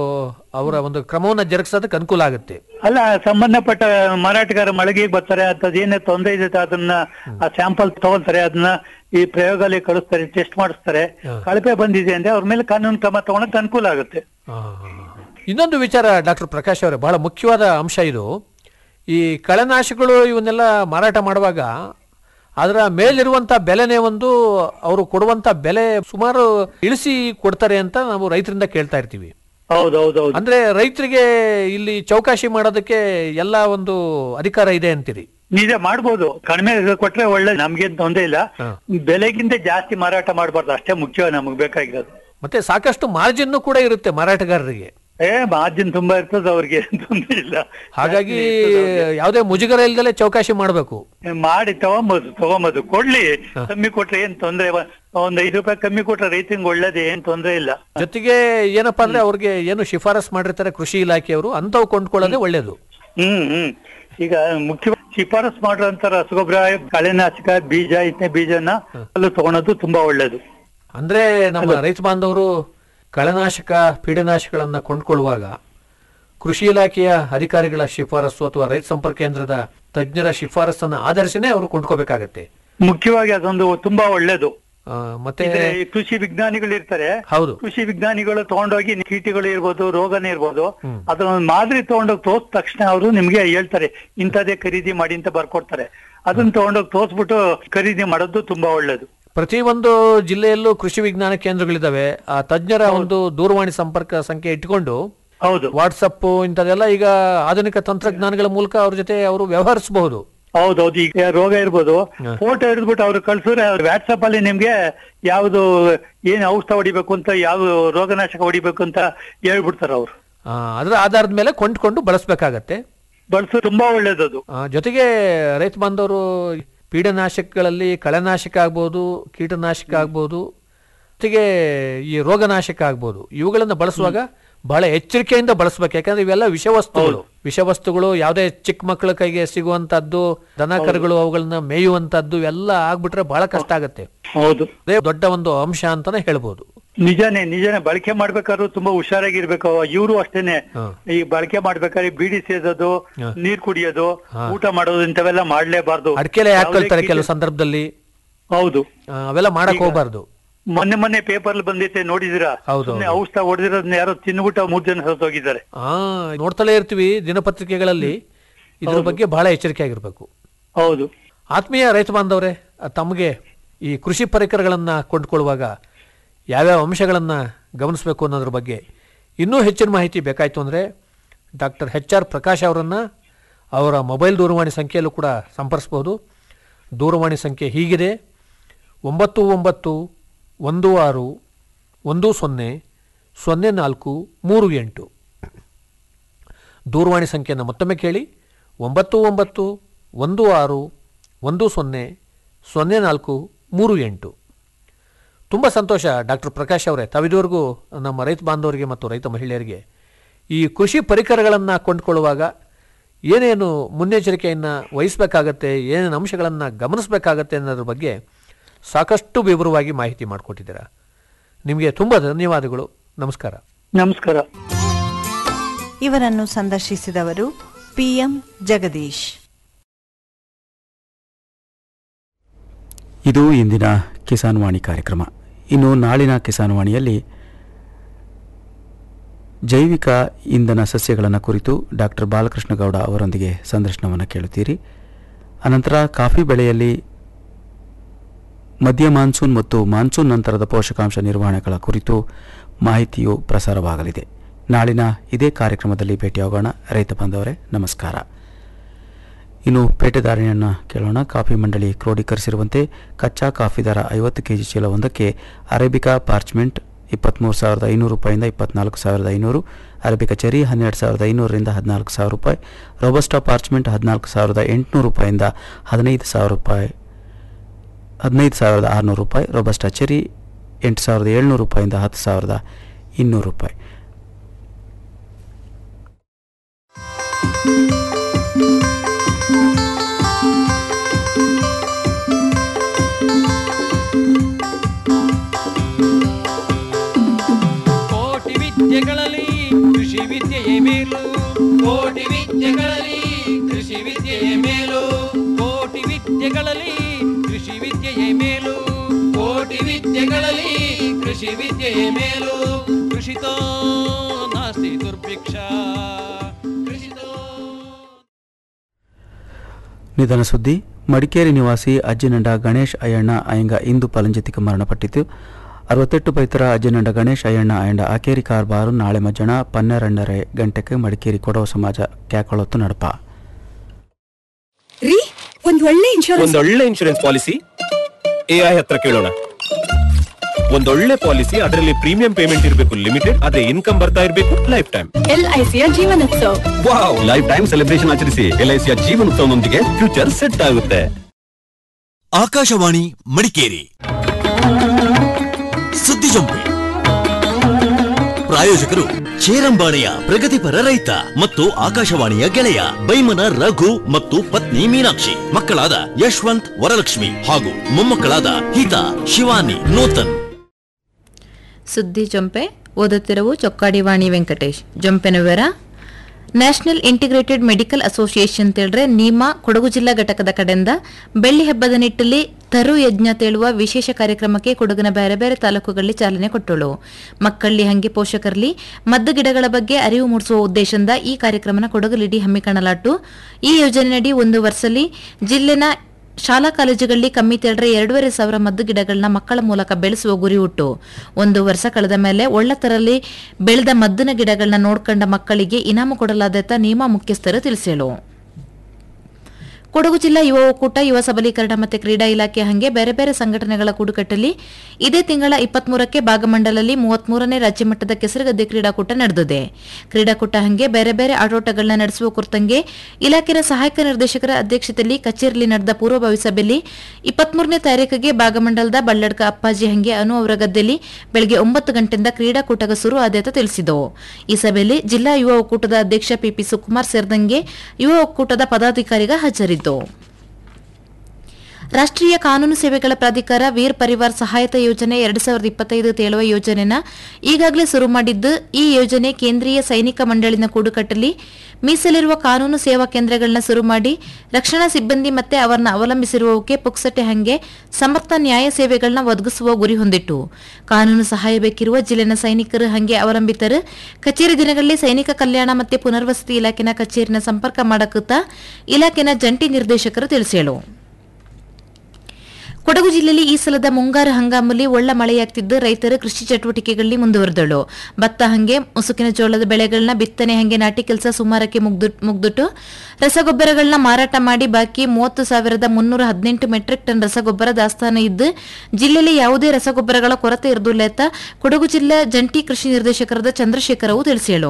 ಅವರ ಒಂದು ಕ್ರಮವನ್ನ ಜರುಗಿಸೋದಕ್ಕೆ ಅನುಕೂಲ ಆಗುತ್ತೆ ಅಲ್ಲ ಸಂಬಂಧಪಟ್ಟ ಮಾರಾಟಗಾರ ಮಳಿಗೆಗೆ ಬರ್ತಾರೆ ಅಂತದ್ ಏನೇ ತೊಂದರೆ ಇದೆ ಅದನ್ನ ಆ ಸ್ಯಾಂಪಲ್ ತಗೊಳ್ತಾರೆ ಅದನ್ನ ಈ ಪ್ರಯೋಗಾಲಯ ಕಳಿಸ್ತಾರೆ ಟೆಸ್ಟ್ ಮಾಡಿಸ್ತಾರೆ ಹಾ. ಕಳಪೆ ಬಂದಿದೆ ಅಂದ್ರೆ ಅವ್ರ ಮೇಲೆ ಕಾನೂನು ಕ್ರಮ ತಗೊಳಕ್ ಅನುಕೂಲ ಆಗುತ್ತೆ ಆ, ಇನ್ನೊಂದು ವಿಚಾರ ಡಾಕ್ಟರ್ ಪ್ರಕಾಶ್ ಅವರೇ ಬಹಳ ಮುಖ್ಯವಾದ ಅಂಶ ಇದು ಈ ಕಳೆನಾಶಕಗಳು ಇವನ್ನೆಲ್ಲ ಮಾರಾಟ ಮಾಡುವಾಗ ಅದರ ಮೇಲಿರುವಂತ ಬೆಲೆನೇ ಒಂದು ಅವರು ಕೊಡುವಂತ ಬೆಲೆ ಸುಮಾರು ಇಳಿಸಿ ಕೊಡ್ತಾರೆ ಅಂತ ನಾವು ರೈತರಿಂದ ಕೇಳ್ತಾ ಇರ್ತೀವಿ ಹೌದೌದೌದು ಅಂದ್ರೆ ರೈತರಿಗೆ ಇಲ್ಲಿ ಚೌಕಾಶಿ ಮಾಡೋದಕ್ಕೆ ಎಲ್ಲ ಒಂದು ಅಧಿಕಾರ ಇದೆ ಅಂತೀರಿ ನಿಜ ಮಾಡ್ಬೋದು ಕಡಿಮೆ ಕೊಟ್ರೆ ಒಳ್ಳೆ ನಮ್ಗೇನ್ ತೊಂದ್ರೆ ಇಲ್ಲ ಬೆಲೆಗಿಂತ ಜಾಸ್ತಿ ಮಾರಾಟ ಮಾಡ್ಬಾರ್ದು ಅಷ್ಟೇ ಮುಖ್ಯ ನಮಗ್ ಬೇಕಾಗಿರೋದು ಮತ್ತೆ ಸಾಕಷ್ಟು ಮಾರ್ಜಿನ್ ಕೂಡ ಇರುತ್ತೆ ಮಾರಾಟಗಾರರಿಗೆ ಏ ಮಾರ್ಜಿನ್ ತುಂಬಾ ಇರ್ತದೆ ಅವ್ರಿಗೆ ಏನ್ ತೊಂದ್ರೆ ಇಲ್ಲ ಹಾಗಾಗಿ ಯಾವುದೇ ಮುಜುಗರ ಇಲ್ದಲೆ ಚೌಕಾಶಿ ಮಾಡಬೇಕು ಏ, ಮಾಡಿ ತಗೊಂಬೋದು ತಗೊಂಬೋದು ಕೊಡ್ಲಿ ಕಮ್ಮಿ ಕೊಟ್ರೆ ಏನ್ ತೊಂದ್ರೆ ವ- ಒಂದ್ ಐದು ರೂಪಾಯಿ ಕಮ್ಮಿ ಕೊಟ್ರೆ ರೈತಂಗ್ ಒಳ್ಳೇದೇ ಏನ್ ತೊಂದ್ರೆ ಇಲ್ಲ ಜೊತೆಗೆ ಏನಪ್ಪಾ ಅಂದ್ರೆ ಅವ್ರಿಗೆ ಏನು ಶಿಫಾರಸ್ ಮಾಡಿರ್ತಾರೆ ಕೃಷಿ ಇಲಾಖೆಯವರು ಅಂತವು ಕೊಂಡ್ಕೊಳ್ಳೋದೇ ಒಳ್ಳೇದು ಹ್ಮ್ ಹ್ಮ್ ಈಗ ಮುಖ್ಯವಾಗಿ ಶಿಫಾರಸ್ ಮಾಡಿರೋಂತ ರಸಗೊಬ್ಬರ ಕಳೆನಾಶಕ ಬೀಜ ಇತನೇ ಬೀಜನ ಅಲ್ಲೂ ತಗೊಳೋದು ತುಂಬಾ ಒಳ್ಳೇದು ಅಂದ್ರೆ ನಮ್ಮ ರೈತ ಬಾಂಧವರು ಕಳೆನಾಶಕ ಪೀಡನಾಶಕಗಳನ್ನ ಕೊಂಡ್ಕೊಳ್ಳುವಾಗ ಕೃಷಿ ಇಲಾಖೆಯ ಅಧಿಕಾರಿಗಳ ಶಿಫಾರಸು ಅಥವಾ ರೈತ ಸಂಪರ್ಕ ಕೇಂದ್ರದ ತಜ್ಞರ ಶಿಫಾರಸನ್ನ ಆಧರಿಸಿನೇ ಅವರು ಕೊಂಡ್ಕೋಬೇಕಾಗತ್ತೆ ಮುಖ್ಯವಾಗಿ ಅದೊಂದು ತುಂಬಾ ಒಳ್ಳೇದು ಆ, ಮತ್ತೆ ಇದ್ರೆ ಈ ಕೃಷಿ ವಿಜ್ಞಾನಿಗಳು ಇರ್ತಾರೆ ಹೌದು ಕೃಷಿ ವಿಜ್ಞಾನಿಗಳು ತಗೊಂಡೋಗಿ ಕೀಟಗಳು ಇರ್ಬೋದು ರೋಗನೇ ಇರ್ಬೋದು ಅದನ್ನ ಒಂದು ಮಾದರಿ ತಗೊಂಡೋಗಿ ತೋರ್ಸ್ ತಕ್ಷಣ ಅವರು ನಿಮ್ಗೆ ಹೇಳ್ತಾರೆ ಇಂಥದೇ ಖರೀದಿ ಮಾಡಿ ಅಂತ ಬರ್ಕೊಡ್ತಾರೆ ಅದನ್ನ ತಗೊಂಡೋಗಿ ತೋರ್ಸ್ಬಿಟ್ಟು ಖರೀದಿ ಮಾಡೋದು ತುಂಬಾ ಒಳ್ಳೇದು ಪ್ರತಿ ಒಂದು ಜಿಲ್ಲೆಯಲ್ಲೂ ಕೃಷಿ ವಿಜ್ಞಾನ ಕೇಂದ್ರಗಳಿದಾವೆ ಆ ತಜ್ಞರ ಒಂದು ದೂರವಾಣಿ ಸಂಪರ್ಕ ಸಂಖ್ಯೆ ಇಟ್ಕೊಂಡು ಹೌದು ವಾಟ್ಸಪ್ ಇಂಥದೆಲ್ಲ ಈಗ ಆಧುನಿಕ ತಂತ್ರಜ್ಞಾನಗಳ ಮೂಲಕ ಅವ್ರ ಜೊತೆ ಅವರು ವ್ಯವಹರಿಸಬಹುದು ಹೌದೌದು ಈಗ ರೋಗ ಇರ್ಬೋದು ಫೋಟೋ ಹಿಡಿದ್ಬಿಟ್ಟು ಅವ್ರು ಕಳ್ಸಿದ್ರೆ ವಾಟ್ಸಪ್ ಅಲ್ಲಿ ನಿಮ್ಗೆ ಯಾವ್ದು ಏನ್ ಔಷಧ ಹೊಡಿಬೇಕು ಅಂತ ಯಾವ ರೋಗನಾಶಕ ಹೊಡಿಬೇಕು ಅಂತ ಹೇಳ್ಬಿಡ್ತಾರ ಅವ್ರು ಅದರ ಆಧಾರದ ಮೇಲೆ ಕೊಂಡ್ಕೊಂಡು ಬಳಸಬೇಕಾಗತ್ತೆ ಬಳಸೋ ತುಂಬಾ ಒಳ್ಳೇದದು ಜೊತೆಗೆ ರೈತ ಬಾಂಧವರು ಪೀಡನಾಶಕಗಳಲ್ಲಿ ಕಳೆನಾಶಕ ಆಗ್ಬೋದು ಕೀಟನಾಶಕ ಆಗ್ಬೋದು ಜೊತೆಗೆ ಈ ರೋಗನಾಶಕ ಆಗ್ಬೋದು ಇವುಗಳನ್ನ ಬಳಸುವಾಗ ಬಹಳ ಎಚ್ಚರಿಕೆಯಿಂದ ಬಳಸಬೇಕು ಯಾಕಂದ್ರೆ ಇವೆಲ್ಲ ವಿಷವಸ್ತುಗಳು ವಿಷವಸ್ತುಗಳು ಯಾವುದೇ ಚಿಕ್ಕ ಮಕ್ಕಳ ಕೈಗೆ ಸಿಗುವಂತದ್ದು ದನ ಕರುಗಳು ಅವುಗಳನ್ನ ಮೇಯುವಂತದ್ದು ಇವೆಲ್ಲ ಆಗ್ಬಿಟ್ರೆ ಬಹಳ ಕಷ್ಟ ಆಗತ್ತೆ ಹೌದು ಅದೇ ದೊಡ್ಡ ಒಂದು ಅಂಶ ಅಂತಾನೆ ಹೇಳ್ಬೋದು ನಿಜಾನೇ ನಿಜಾನೇ ಬಳಕೆ ಮಾಡ್ಬೇಕಾದ್ರೂ ತುಂಬಾ ಹುಷಾರಾಗಿರ್ಬೇಕು ಇವರು ಅಷ್ಟೇನೆ ಈ ಬಳಕೆ ಮಾಡ್ಬೇಕಾದ್ರೆ ಬೀಡಿ ಸೇದೋದು ನೀರ್ ಕುಡಿಯೋದು ಊಟ ಮಾಡೋದು ಇಂಥವೆಲ್ಲ ಮಾಡ್ಲೇಬಾರ್ದು ಅಡಕೆಲೆ ಹಾಕೊಳ್ತಾರೆ ಯಾವುದೇ ಕೆಲವು ಕೀಟ- ಸಂದರ್ಭದಲ್ಲಿ ಹೌದು ಆ, ಅವೆಲ್ಲ ಮಾಡಕ್ ಈಗ- ಹೋಗ್ಬಾರ್ದು ಮೊನ್ನೆ ಮೊನ್ನೆ ಪೇಪರ್ ಬಂದೈತೆ ನೋಡಿದಿರಾ ಹೌದು, ಸುಮ್ನೆ ಔಷಧ ಹೊಡೆದಿರೋದನ್ನ ಯಾರೋ ತಿನ್ಬಿಟ್ಟು ಮೂರ್ ಜನ ಸತ್ತೋಗಿದ್ದಾರೆ ಆ ನೋಡ್ತಲೇ ಇರ್ತೀವಿ ದಿನಪತ್ರಿಕೆಗಳಲ್ಲಿ ಇದ್ರ ಬಗ್ಗೆ ಬಹಳ ಎಚ್ಚರಿಕೆ ಆಗಿರ್ಬೇಕು ಹೌದು ಆತ್ಮೀಯ ರೈತ ಬಾಂಧವರೇ ಆ, ತಮಗೆ ಈ ಕೃಷಿ ಪರಿಕರಗಳನ್ನ ಕೊಂಡ್ಕೊಳ್ಳುವಾಗ ಯಾವ್ಯಾವ ಅಂಶಗಳನ್ನ ಗಮನಿಸಬೇಕು ಅನ್ನೋದ್ರ ಬಗ್ಗೆ ಇನ್ನೂ ಹೆಚ್ಚಿನ ಮಾಹಿತಿ ಬೇಕಾಯ್ತು ಅಂದ್ರೆ ಡಾಕ್ಟರ್ ಎಚ್ ಆರ್ ಪ್ರಕಾಶ್ ಅವರನ್ನ ಅವರ ಮೊಬೈಲ್ ದೂರವಾಣಿ ಸಂಖ್ಯೆಯಲ್ಲೂ ಕೂಡ ಸಂಪರ್ಸ್ಬೋದು ದೂರವಾಣಿ ಸಂಖ್ಯೆ ಹೀಗಿದೆ ಒಂಬತ್ತು ಒಂಬತ್ತು ಒಂದು ಆರು ಒಂದು ಸೊನ್ನೆ ಸೊನ್ನೆ ನಾಲ್ಕು ಮೂರು ಎಂಟು ದೂರವಾಣಿ ಸಂಖ್ಯೆಯನ್ನು ಮತ್ತೊಮ್ಮೆ ಕೇಳಿ ಒಂಬತ್ತು ಒಂಬತ್ತು ಒಂದು ಆರು ಒಂದು ಸೊನ್ನೆ ಸೊನ್ನೆ ನಾಲ್ಕು ಮೂರು ಎಂಟು ತುಂಬ ಸಂತೋಷ ಡಾಕ್ಟರ್ ಪ್ರಕಾಶ್ ಅವರೇ ತಾವಿದುವರೆಗೂ ನಮ್ಮ ರೈತ ಬಾಂಧವರಿಗೆ ಮತ್ತು ರೈತ ಮಹಿಳೆಯರಿಗೆ ಈ ಕೃಷಿ ಪರಿಕರಗಳನ್ನು ಕೊಂಡ್ಕೊಳ್ಳುವಾಗ ಏನೇನು ಮುನ್ನೆಚ್ಚರಿಕೆಯನ್ನು ವಹಿಸಬೇಕಾಗತ್ತೆ ಏನೇನು ಅಂಶಗಳನ್ನು ಗಮನಿಸಬೇಕಾಗತ್ತೆ ಅನ್ನೋದ್ರ ಬಗ್ಗೆ ಸಾಕಷ್ಟು ವಿವರವಾಗಿ ಮಾಹಿತಿ ಮಾಡಿಕೊಟ್ಟಿದ್ದೀರಾ ನಿಮಗೆ ತುಂಬ ಧನ್ಯವಾದಗಳು ನಮಸ್ಕಾರ ನಮಸ್ಕಾರ ಇವರನ್ನು ಸಂದರ್ಶಿಸಿದವರು ಪಿಎಂ ಜಗದೀಶ್ ಇದು ಇಂದಿನ ಕಿಸಾನ್ ವಾಣಿ ಕಾರ್ಯಕ್ರಮ ಇನ್ನು ನಾಳಿನ ಕಿಸಾನ್ ವಾಣಿಯಲ್ಲಿ ಜೈವಿಕ ಇಂಧನ ಸಸ್ಯಗಳನ್ನು ಕುರಿತು ಡಾಕ್ಟರ್ ಬಾಲಕೃಷ್ಣ ಗೌಡ ಅವರೊಂದಿಗೆ ಸಂದರ್ಶನವನ್ನು ಕೇಳುತ್ತೀರಿ ಅನಂತರ ಕಾಫಿ ಬೆಳೆಯಲ್ಲಿ ಮಧ್ಯ ಮಾನ್ಸೂನ್ ಮತ್ತು ಮಾನ್ಸೂನ್ ನಂತರದ ಪೋಷಕಾಂಶ ನಿರ್ವಹಣೆಗಳ ಕುರಿತು ಮಾಹಿತಿಯು ಪ್ರಸಾರವಾಗಲಿದೆ ನಾಳಿನ ಇದೇ ಕಾರ್ಯಕ್ರಮದಲ್ಲಿ ಭೇಟಿಯಾಗೋಣ ರೈತ ಬಾಂಧವರೇ ನಮಸ್ಕಾರ ಇನ್ನು ಪೇಟೆದಾರಣೆಯನ್ನು ಕೇಳೋಣ ಕಾಫಿ ಮಂಡಳಿ ಕ್ರೋಢೀಕರಿಸಿರುವಂತೆ ಕಚ್ಚಾ ಕಾಫಿ ದರ ಐವತ್ತು ಕೆಜಿ ಚೀಲವೊಂದಕ್ಕೆ ಅರೇಬಿಕಾ ಪಾರ್ಚ್ಮೆಂಟ್ ಇಪ್ಪತ್ತ್ಮೂರು ಸಾವಿರದ ಐನೂರು ರೂಪಾಯಿಂದ ಇಪ್ಪತ್ನಾಲ್ಕು ಸಾವಿರದ ಐನೂರು ಅರೇಬಿಕಾ ಚೆರಿ ಹನ್ನೆರಡು ಸಾವಿರದ ಐನೂರರಿಂದ ಹದಿನಾಲ್ಕು ಸಾವಿರ ರೂಪಾಯಿ ರೋಬಸ್ಟಾ ಪಾರ್ಚ್ಮೆಂಟ್ ಹದಿನಾಲ್ಕು ಸಾವಿರದ ಎಂಟುನೂರು ರೂಪಾಯಿಂದ ಹದಿನೈದು ಸಾವಿರ ರೂಪಾಯಿ ಹದಿನೈದು ಸಾವಿರದ ಆರುನೂರು ರೂಪಾಯಿ ರೋಬಸ್ಟಾ ಚೆರಿ ಎಂಟು ಸಾವಿರದ ಏಳ್ನೂರು ರೂಪಾಯಿಂದ ಹತ್ತು ಸಾವಿರದ ಇನ್ನೂರು ರೂಪಾಯಿ ಕೋಟಿ ವಿದ್ಯೆಗಳಲ್ಲಿ ಕೃಷಿ ವಿದ್ಯೆಯೇ ಮೇಲು ಕೋಟಿ ವಿದ್ಯೆಗಳಲ್ಲಿ ಕೃಷಿ ವಿದ್ಯೆಯೇ ಮೇಲು ಕೋಟಿ ವಿದ್ಯೆಗಳಲ್ಲಿ ಕೃಷಿ ವಿದ್ಯೆಯೇ ಮೇಲು ಕೋಟಿ ವಿದ್ಯೆಗಳಲ್ಲಿ ಕೃಷಿ ವಿದ್ಯೆಯೇ ಮೇಲು ಕೃಷಿತೋ ನಾಸ್ತಿ ದುರ್ಭಿಕ್ಷ ಕೃಷಿತೋ ನಿಧನ ಸುದ್ದಿ ಮಡಿಕೇರಿ ನಿವಾಸಿ ಅಜ್ಜಿನಂಡ ಗಣೇಶ್ ಅಯ್ಯಣ್ಣ ಅಯ್ಯಂಗ ಇಂದು ಪಲಂಜತಿಗೆ ಮರಣಪಟ್ಟಿತು ಅರವತ್ತೆಟ್ಟು ಪೈತರ ಅಜ್ಜಿನಂಡ ಗಣೇಶ್ ಅಯ್ಯಣ್ಣ ಅಯ್ಯಂಡ ಆಕೇರಿ ಕಾರ್ಬಾರು ನಾಳೆ ಮಜ್ಜನ ಪನ್ನೆರಡರೆ ಗಂಟೆಗೆ ಮಡಿಕೇರಿ ಕೊಡವ ಸಮಾಜ ಕ್ಯಾಕೊಳತ್ತು ನಡಪ ರೀ ಒಂದ್ ಒಳ್ಳೆ ಇನ್ಶೂರೆನ್ಸ್ ಒಂದೊಳ್ಳೆ ಇನ್ಶೂರೆನ್ಸ್ ಪಾಲಿಸಿ ಎಐ ಹತ್ರ ಕೇಳೋಣ ಒಂದೊಳ್ಳೆ ಪಾಲಿಸಿ ಅದರಲ್ಲಿ ಪ್ರೀಮಿಯಂ ಪೇಮೆಂಟ್ ಇರಬೇಕು ಲಿಮಿಟೆಡ್ ಅದೇ ಇನ್ಕಮ್ ಬರ್ತಾ ಇರಬೇಕು ಲೈಫ್ ಟೈಮ್ ಎಲ್ಐಸಿಯ Jeevan Utsav wow life time celebration ಆಚರಿಸಿ ಎಲ್ಐಸಿಯ ಜೀವನೋತ್ಸವದೊಂದಿಗೆ ಫ್ಯೂಚರ್ ಸೆಟ್ ಆಗುತ್ತೆ ಆಕಾಶವಾಣಿ ಮಡಿಕೇರಿ ಸುದ್ದಿ ಜಂಪೆ ಪ್ರಾಯೋಜಕರು ಚೇರಂಬಾಳೆಯ ಪ್ರಗತಿಪರ ರೈತ ಮತ್ತು ಆಕಾಶವಾಣಿಯ ಗೆಳೆಯ ಬೈಮನ ರಘು ಮತ್ತು ಪತ್ನಿ ಮೀನಾಕ್ಷಿ ಮಕ್ಕಳಾದ ಯಶವಂತ್ ವರಲಕ್ಷ್ಮಿ ಹಾಗೂ ಮೊಮ್ಮಕ್ಕಳಾದ ಹಿತಾ ಶಿವಾನಿ ನೂತನ್ ಸುದ್ದಿ ಜೊಂಪೆ ಓದುತ್ತಿರುವ ಚೊಕ್ಕಾಡಿವಾಣಿ ವೆಂಕಟೇಶ್ ಜೊಂಪೆನ ವಿವರ ನ್ಯಾಷನಲ್ ಇಂಟಿಗ್ರೇಟೆಡ್ ಮೆಡಿಕಲ್ ಅಸೋಸಿಯೇಷನ್ ತಿಳಿದ್ರೆ ನೀಮಾ ಕೊಡಗು ಜಿಲ್ಲಾ ಘಟಕದ ಕಡೆಯಿಂದ ಬೆಳ್ಳಿ ಹಬ್ಬದ ನಿಟ್ಟಲ್ಲಿ ತರು ಯಜ್ಞ ತೇಳುವ ವಿಶೇಷ ಕಾರ್ಯಕ್ರಮಕ್ಕೆ ಕೊಡಗಿನ ಬೇರೆ ಬೇರೆ ತಾಲೂಕುಗಳಲ್ಲಿ ಚಾಲನೆ ಕೊಟ್ಟಳು ಮಕ್ಕಳಲ್ಲಿ ಹಂಗೆ ಪೋಷಕರಲ್ಲಿ ಮದ್ದು ಗಿಡಗಳ ಬಗ್ಗೆ ಅರಿವು ಮೂಡಿಸುವ ಉದ್ದೇಶದಿಂದ ಈ ಕಾರ್ಯಕ್ರಮನ ಕೊಡಗಲಿಡಿ ಹಮ್ಮಿಕೊಳ್ಳಲಾಟು ಈ ಯೋಜನೆಯಡಿ ಒಂದು ವರ್ಷದಲ್ಲಿ ಜಿಲ್ಲೆನ ಶಾಲಾ ಕಾಲೇಜುಗಳಲ್ಲಿ ಕಮ್ಮಿ ತೆರಡ್ರೆ ಎರಡೂವರೆ ಸಾವಿರ ಮದ್ದು ಗಿಡಗಳನ್ನ ಮಕ್ಕಳ ಮೂಲಕ ಬೆಳೆಸುವ ಗುರಿ ಉಟ್ಟು ಒಂದು ವರ್ಷ ಕಳೆದ ಮೇಲೆ ಒಳ್ಳತರಲ್ಲಿ ಬೆಳೆದ ಮದ್ದಿನ ಗಿಡಗಳನ್ನ ನೋಡ್ಕೊಂಡ ಮಕ್ಕಳಿಗೆ ಇನಾಮು ಕೊಡಲಾದತ್ತ ನಿಯಮ ಮುಖ್ಯಸ್ಥರು ತಿಳಿಸಲು ಕೊಡಗು ಜಿಲ್ಲಾ ಯುವ ಒಕ್ಕೂಟ ಯುವ ಸಬಲೀಕರಣ ಮತ್ತು ಕ್ರೀಡಾ ಇಲಾಖೆ ಹಂಗೆ ಬೇರೆ ಬೇರೆ ಸಂಘಟನೆಗಳ ಕೂಡುಕಟ್ಟಲ್ಲಿ ಇದೇ ತಿಂಗಳ ಇಪ್ಪತ್ಮೂರಕ್ಕೆ ಭಾಗಮಂಡಲಲ್ಲಿ ಮೂವತ್ಮೂರನೇ ರಾಜ್ಯಮಟ್ಟದ ಕೆಸರುಗದ್ದೆ ಕ್ರೀಡಾಕೂಟ ನಡೆದಿದೆ ಕ್ರೀಡಾಕೂಟ ಹಂಗೆ ಬೇರೆ ಬೇರೆ ಆಟೋಟಗಳನ್ನ ನಡೆಸುವ ಕುರಿತಂಗೆ ಇಲಾಖೆಯ ಸಹಾಯಕ ನಿರ್ದೇಶಕರ ಅಧ್ಯಕ್ಷತೆಯಲ್ಲಿ ಕಚೇರಿಯಲ್ಲಿ ನಡೆದ ಪೂರ್ವಭಾವಿ ಸಭೆಯಲ್ಲಿ ಇಪ್ಪತ್ಮೂರನೇ ತಾರೀಕಿಗೆ ಭಾಗಮಂಡಲದ ಬಳ್ಳಡ್ಕ ಅಪ್ಪಾಜಿ ಹಂಗೆ ಅನು ಅವರ ಗದ್ದೆಯಲ್ಲಿ ಬೆಳಗ್ಗೆ ಒಂಬತ್ತು ಗಂಟೆಯಿಂದ ಕ್ರೀಡಾಕೂಟಗ ಶುರು ಆದೇತ ತಿಳಿಸಿದವು ಈ ಸಭೆಯಲ್ಲಿ ಜಿಲ್ಲಾ ಯುವ ಒಕ್ಕೂಟದ ಅಧ್ಯಕ್ಷ ಪಿಪಿ ಸುಕುಮಾರ್ ಸೇರಿದಂಗೆ ಯುವ ಒಕ್ಕೂಟದ ಪದಾಧಿಕಾರಿಗ ಹಾಜರಿದ್ದು ರಾಷ್ಟ್ರೀಯ ಕಾನೂನು ಸೇವೆಗಳ ಪ್ರಾಧಿಕಾರ ವೀರ್ ಪರಿವಾರ್ ಸಹಾಯತಾ ಯೋಜನೆ ಎರಡ್ ಸಾವಿರದ ಇಪ್ಪತ್ತೈದು ತೇಳುವ ಯೋಜನೆನ ಈಗಾಗಲೇ ಶುರು ಮಾಡಿದ್ದು ಈ ಯೋಜನೆ ಕೇಂದ್ರೀಯ ಸೈನಿಕ ಮಂಡಳಿನ ಕೂಡುಕಟ್ಟಲ್ಲಿ ಮೀಸಲಿರುವ ಕಾನೂನು ಸೇವಾ ಕೇಂದ್ರಗಳನ್ನ ಶುರು ಮಾಡಿ ರಕ್ಷಣಾ ಸಿಬ್ಬಂದಿ ಮತ್ತೆ ಅವರನ್ನ ಅವಲಂಬಿಸಿರುವವಕ್ಕೆ ಪುಕ್ಸಟೆ ಹಂಗೆ ಸಮರ್ಥ ನ್ಯಾಯ ಸೇವೆಗಳನ್ನ ಒದಗಿಸುವ ಗುರಿ ಹೊಂದಿಟ್ಟು ಕಾನೂನು ಸಹಾಯ ಬೇಕಿರುವ ಜಿಲ್ಲೆನ ಸೈನಿಕರು ಹಂಗೆ ಅವಲಂಬಿತರು ಕಚೇರಿ ದಿನಗಳಲ್ಲಿ ಸೈನಿಕ ಕಲ್ಯಾಣ ಮತ್ತೆ ಪುನರ್ವಸತಿ ಇಲಾಖೆನ ಕಚೇರಿನ ಸಂಪರ್ಕ ಮಾಡಕುತ್ತ ಇಲಾಖೆನ ಜಂಟಿ ನಿರ್ದೇಶಕರು ತಿಳಿಸೇಳು ಕೊಡಗು ಜಿಲ್ಲೆಯಲ್ಲಿ ಈ ಸಲದ ಮುಂಗಾರು ಹಂಗಾಮಲ್ಲಿ ಒಳ್ಳ ಮಳೆಯಾಗ್ತಿದ್ದು ರೈತರು ಕೃಷಿ ಚಟುವಟಿಕೆಗಳಲ್ಲಿ ಮುಂದುವರೆದಳು ಭತ್ತ ಹಂಗೆ ಮುಸುಕಿನ ಜೋಳದ ಬೆಳೆಗಳನ್ನ ಬಿತ್ತನೆ ಹಂಗೆ ನಾಟಿ ಕೆಲಸ ಸುಮಾರಕ್ಕೆ ಮುಗ್ದು- ಮುಗ್ದುಟ್ಟು ರಸಗೊಬ್ಬರಗಳನ್ನ ಮಾರಾಟ ಮಾಡಿ ಬಾಕಿ ಮೂವತ್ತು ಸಾವಿರದ ಮುನ್ನೂರ ಹದಿನೆಂಟು ಮೆಟ್ರಿಕ್ ಟನ್ ರಸಗೊಬ್ಬರ ದಾಸ್ತಾನು ಇದ್ದು ಜಿಲ್ಲೆಯಲ್ಲಿ ಯಾವುದೇ ರಸಗೊಬ್ಬರಗಳ ಕೊರತೆ ಇರದಿಲ್ಲ ಅಂತ ಕೊಡಗು ಜಿಲ್ಲಾ ಜಂಟಿ ಕೃಷಿ ನಿರ್ದೇಶಕರಾದ ಚಂದ್ರಶೇಖರವು ತಿಳಿಸಿದರು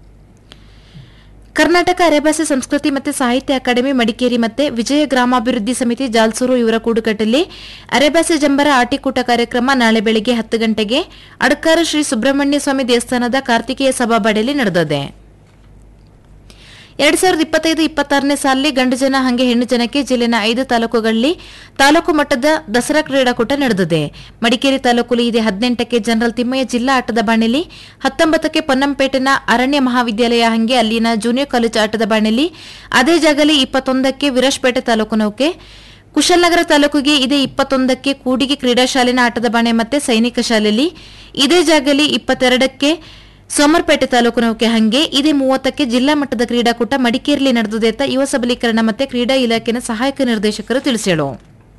ಕರ್ನಾಟಕ ಅರೆಭಾಷೆ ಸಂಸ್ಕೃತಿ ಮತ್ತು ಸಾಹಿತ್ಯ ಅಕಾಡೆಮಿ ಮಡಿಕೇರಿ ಮತ್ತೆ ವಿಜಯ ಗ್ರಾಮಾಭಿವೃದ್ಧಿ ಸಮಿತಿ ಜಾಲ್ಸೂರು ಇವರ ಕೂಡುಕಟ್ಟಲ್ಲಿ ಅರೆಭಾಷೆ ಜಂಬರ ಆಟಿಕೂಟ ಕಾರ್ಯಕ್ರಮ ನಾಳೆ ಬೆಳಿಗ್ಗೆ ಹತ್ತು ಗಂಟೆಗೆ ಅಡಕಾರ ಶ್ರೀ ಸುಬ್ರಹ್ಮಣ್ಯ ಸ್ವಾಮಿ ದೇವಸ್ಥಾನದ ಕಾರ್ತಿಕೇಯ ಸಭಾಬಾಡಿಯಲ್ಲಿ ನಡೆದಿದೆ ಎರಡ್ ಸಾವಿರದ ಇಪ್ಪತ್ತೈದು ಇಪ್ಪತ್ತಾರನೇ ಸಾಲಿನಲ್ಲಿ ಗಂಡು ಜನ ಹಂಗೆ ಹೆಣ್ಣು ಜನಕ್ಕೆ ಜಿಲ್ಲೆನ ಐದು ತಾಲೂಕುಗಳಲ್ಲಿ ತಾಲೂಕು ಮಟ್ಟದ ದಸರಾ ಕ್ರೀಡಾಕೂಟ ನಡೆದಿದೆ ಮಡಿಕೇರಿ ತಾಲೂಕಲ್ಲಿ ಇದೆ ಹದಿನೆಂಟಕ್ಕೆ ಜನರಲ್ ತಿಮ್ಮಯ್ಯ ಜಿಲ್ಲಾ ಆಟದ ಬಾಣೆಲಿ ಹತ್ತೊಂಬತ್ತಕ್ಕೆ ಪೊನ್ನಂಪೇಟೆನ ಅರಣ್ಯ ಮಹಾವಿದ್ಯಾಲಯ ಹಂಗೆ ಅಲ್ಲಿನ ಜೂನಿಯರ್ ಕಾಲೇಜ್ ಆಟದ ಬಾಣೆಲಿ ಅದೇ ಜಾಗಲಿ ಇಪ್ಪತ್ತೊಂದಕ್ಕೆ ವಿರಾಜ್ಪೇಟೆ ತಾಲೂಕು ನೌಕೆ ಕುಶಲ್ನಗರ ತಾಲೂಕಿಗೆ ಇದೇ ಇಪ್ಪತ್ತೊಂದಕ್ಕೆ ಕೂಡಿಗೆ ಕ್ರೀಡಾ ಶಾಲೆನ ಆಟದ ಬಾಣೆ ಮತ್ತೆ ಸೈನಿಕ ಶಾಲೆಯಲ್ಲಿ ಇದೇ ಜಾಗಲಿ ಇಪ್ಪತ್ತೆರಡಕ್ಕೆ ಸೋಮರ್ಪೇಟೆ ತಾಲೂಕು ನೌಕೆ ಹಂಗೆ ಇದೇ ಮೂವತ್ತಕ್ಕೆ ಜಿಲ್ಲಾ ಮಟ್ಟದ ಕ್ರೀಡಾಕೂಟ ಮಡಿಕೇರಿಯಲ್ಲಿ ನಡೆದಿದೆ ಅಂತ ಯುವ ಸಬಲೀಕರಣ ಮತ್ತೆ ಕ್ರೀಡಾ ಇಲಾಖೆನ ಸಹಾಯಕ ನಿರ್ದೇಶಕರು ತಿಳಿಸಿದರು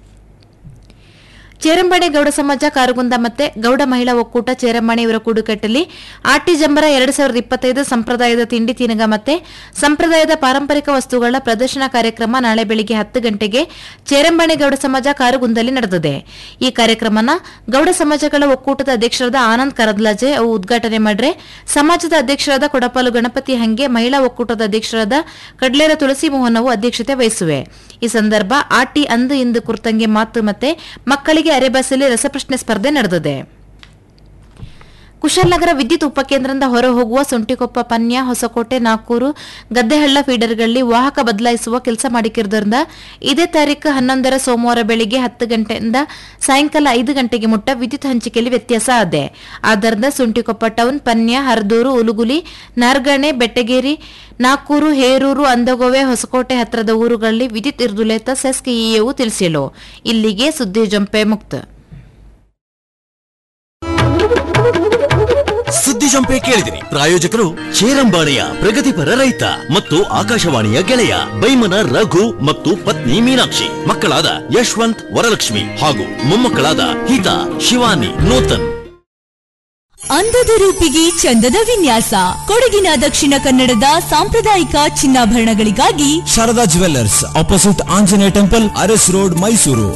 ಚೇರಂಬಾಣೆ ಗೌಡ ಸಮಾಜ ಕಾರುಗುಂದ ಮತ್ತೆ ಗೌಡ ಮಹಿಳಾ ಒಕ್ಕೂಟ ಚೇರಂಬಾಣೆ ಇವರ ಕೂಡುಕಟ್ಟಲ್ಲಿ ಆಟಿ ಜಂಬರ ಎರಡ್ ಸಾವಿರದ ಇಪ್ಪತ್ತೈದು ಸಂಪ್ರದಾಯದ ತಿಂಡಿ ತಿನಗ ಮತ್ತೆ ಸಂಪ್ರದಾಯದ ಪಾರಂಪರಿಕ ವಸ್ತುಗಳ ಪ್ರದರ್ಶನ ಕಾರ್ಯಕ್ರಮ ನಾಳೆ ಬೆಳಿಗ್ಗೆ ಹತ್ತು ಗಂಟೆಗೆ ಚೇರಂಬಾಣೆ ಗೌಡ ಸಮಾಜ ಕಾರುಗುಂದಲ್ಲಿ ನಡೆದಿದೆ ಈ ಕಾರ್ಯಕ್ರಮನ ಗೌಡ ಸಮಾಜಗಳ ಒಕ್ಕೂಟದ ಅಧ್ಯಕ್ಷರಾದ ಆನಂದ್ ಕರದ್ಲಾಜೆ ಅವು ಉದ್ಘಾಟನೆ ಮಾಡ್ರೆ ಸಮಾಜದ ಅಧ್ಯಕ್ಷರಾದ ಕೊಡಪಾಲು ಗಣಪತಿ ಹಂಗೆ ಮಹಿಳಾ ಒಕ್ಕೂಟದ ಅಧ್ಯಕ್ಷರಾದ ಕಡ್ಲೇರ ತುಳಸಿ ಮೋಹನ್ ಅವು ಅಧ್ಯಕ್ಷತೆ ವಹಿಸುವೆ ಈ ಸಂದರ್ಭ ಆಟಿ ಅಂದು ಇಂದು ಕುರ್ತಂಗೆ ಮಾತು ಮತ್ತೆ ಮಕ್ಕಳಿಗೆ ಅರೆಬಾಸಲ್ಲಿ ರಸಪ್ರಶ್ನೆ ಸ್ಪರ್ಧೆ ನಡೆದಿದೆ ಕುಶಾಲನಗರ ವಿದ್ಯುತ್ ಉಪಕೇಂದ್ರದಿಂದ ಹೊರ ಹೋಗುವ ಸೊಂಟಿಕೊಪ್ಪ ಪನ್ಯ ಹೊಸಕೋಟೆ ನಾಕೂರು ಗದ್ದೆಹಳ್ಳ ಫೀಡರ್ಗಳಲ್ಲಿ ವಾಹಕ ಬದಲಾಯಿಸುವ ಕೆಲಸ ಮಾಡಿಕಿರೋದ್ರಿಂದ ಇದೇ ತಾರೀಕು ಹನ್ನೊಂದರ ಸೋಮವಾರ ಬೆಳಿಗ್ಗೆ ಹತ್ತು ಗಂಟೆಯಿಂದ ಸಾಯಂಕಾಲ ಐದು ಗಂಟೆಗೆ ಮುಟ್ಟ ವಿದ್ಯುತ್ ಹಂಚಿಕೆಯಲ್ಲಿ ವ್ಯತ್ಯಾಸ ಆದೆ ಆದ್ದರಿಂದ ಸುಂಟಿಕೊಪ್ಪ ಟೌನ್ ಪನ್ಯ ಹರದೂರು ಉಲುಗುಲಿ ನಾರ್ಗಣೆ ಬೆಟ್ಟಗೇರಿ ನಾಕೂರು ಹೇರೂರು ಅಂದಗೋವೆ ಹೊಸಕೋಟೆ ಹತ್ರದ ಊರುಗಳಲ್ಲಿ ವಿದ್ಯುತ್ ಇರ್ದುಲೇತ ಸೆಸ್ಕ್ ಇಎವು ತಿಳಿಸಿಲು ಇಲ್ಲಿಗೆ ಸುದ್ದಿ ಜಂಪೆ ಮುಕ್ತ ಸುದ್ದಿ ಜಂಪೆ ಕೇಳಿದಿರಿ ಪ್ರಾಯೋಜಕರು ಚೇರಂಬಾಣಿಯ ಪ್ರಗತಿಪರ ರೈತ ಮತ್ತು ಆಕಾಶವಾಣಿಯ ಗೆಳೆಯ ಬೈಮನ ರಘು ಮತ್ತು ಪತ್ನಿ ಮೀನಾಕ್ಷಿ ಮಕ್ಕಳಾದ ಯಶವಂತ್ ವರಲಕ್ಷ್ಮಿ ಹಾಗೂ ಮೊಮ್ಮಕ್ಕಳಾದ ಹಿತಾ ಶಿವಾನಿ ನೂತನ್ ಅಂದದ ರೂಪಿಗೆ ಚಂದದ ವಿನ್ಯಾಸ ಕೊಡಗಿನ ದಕ್ಷಿಣ ಕನ್ನಡದ ಸಾಂಪ್ರದಾಯಿಕ ಚಿನ್ನಾಭರಣಗಳಿಗಾಗಿ Sharada jewellers opposite Anjaneya temple Aras road Mysuru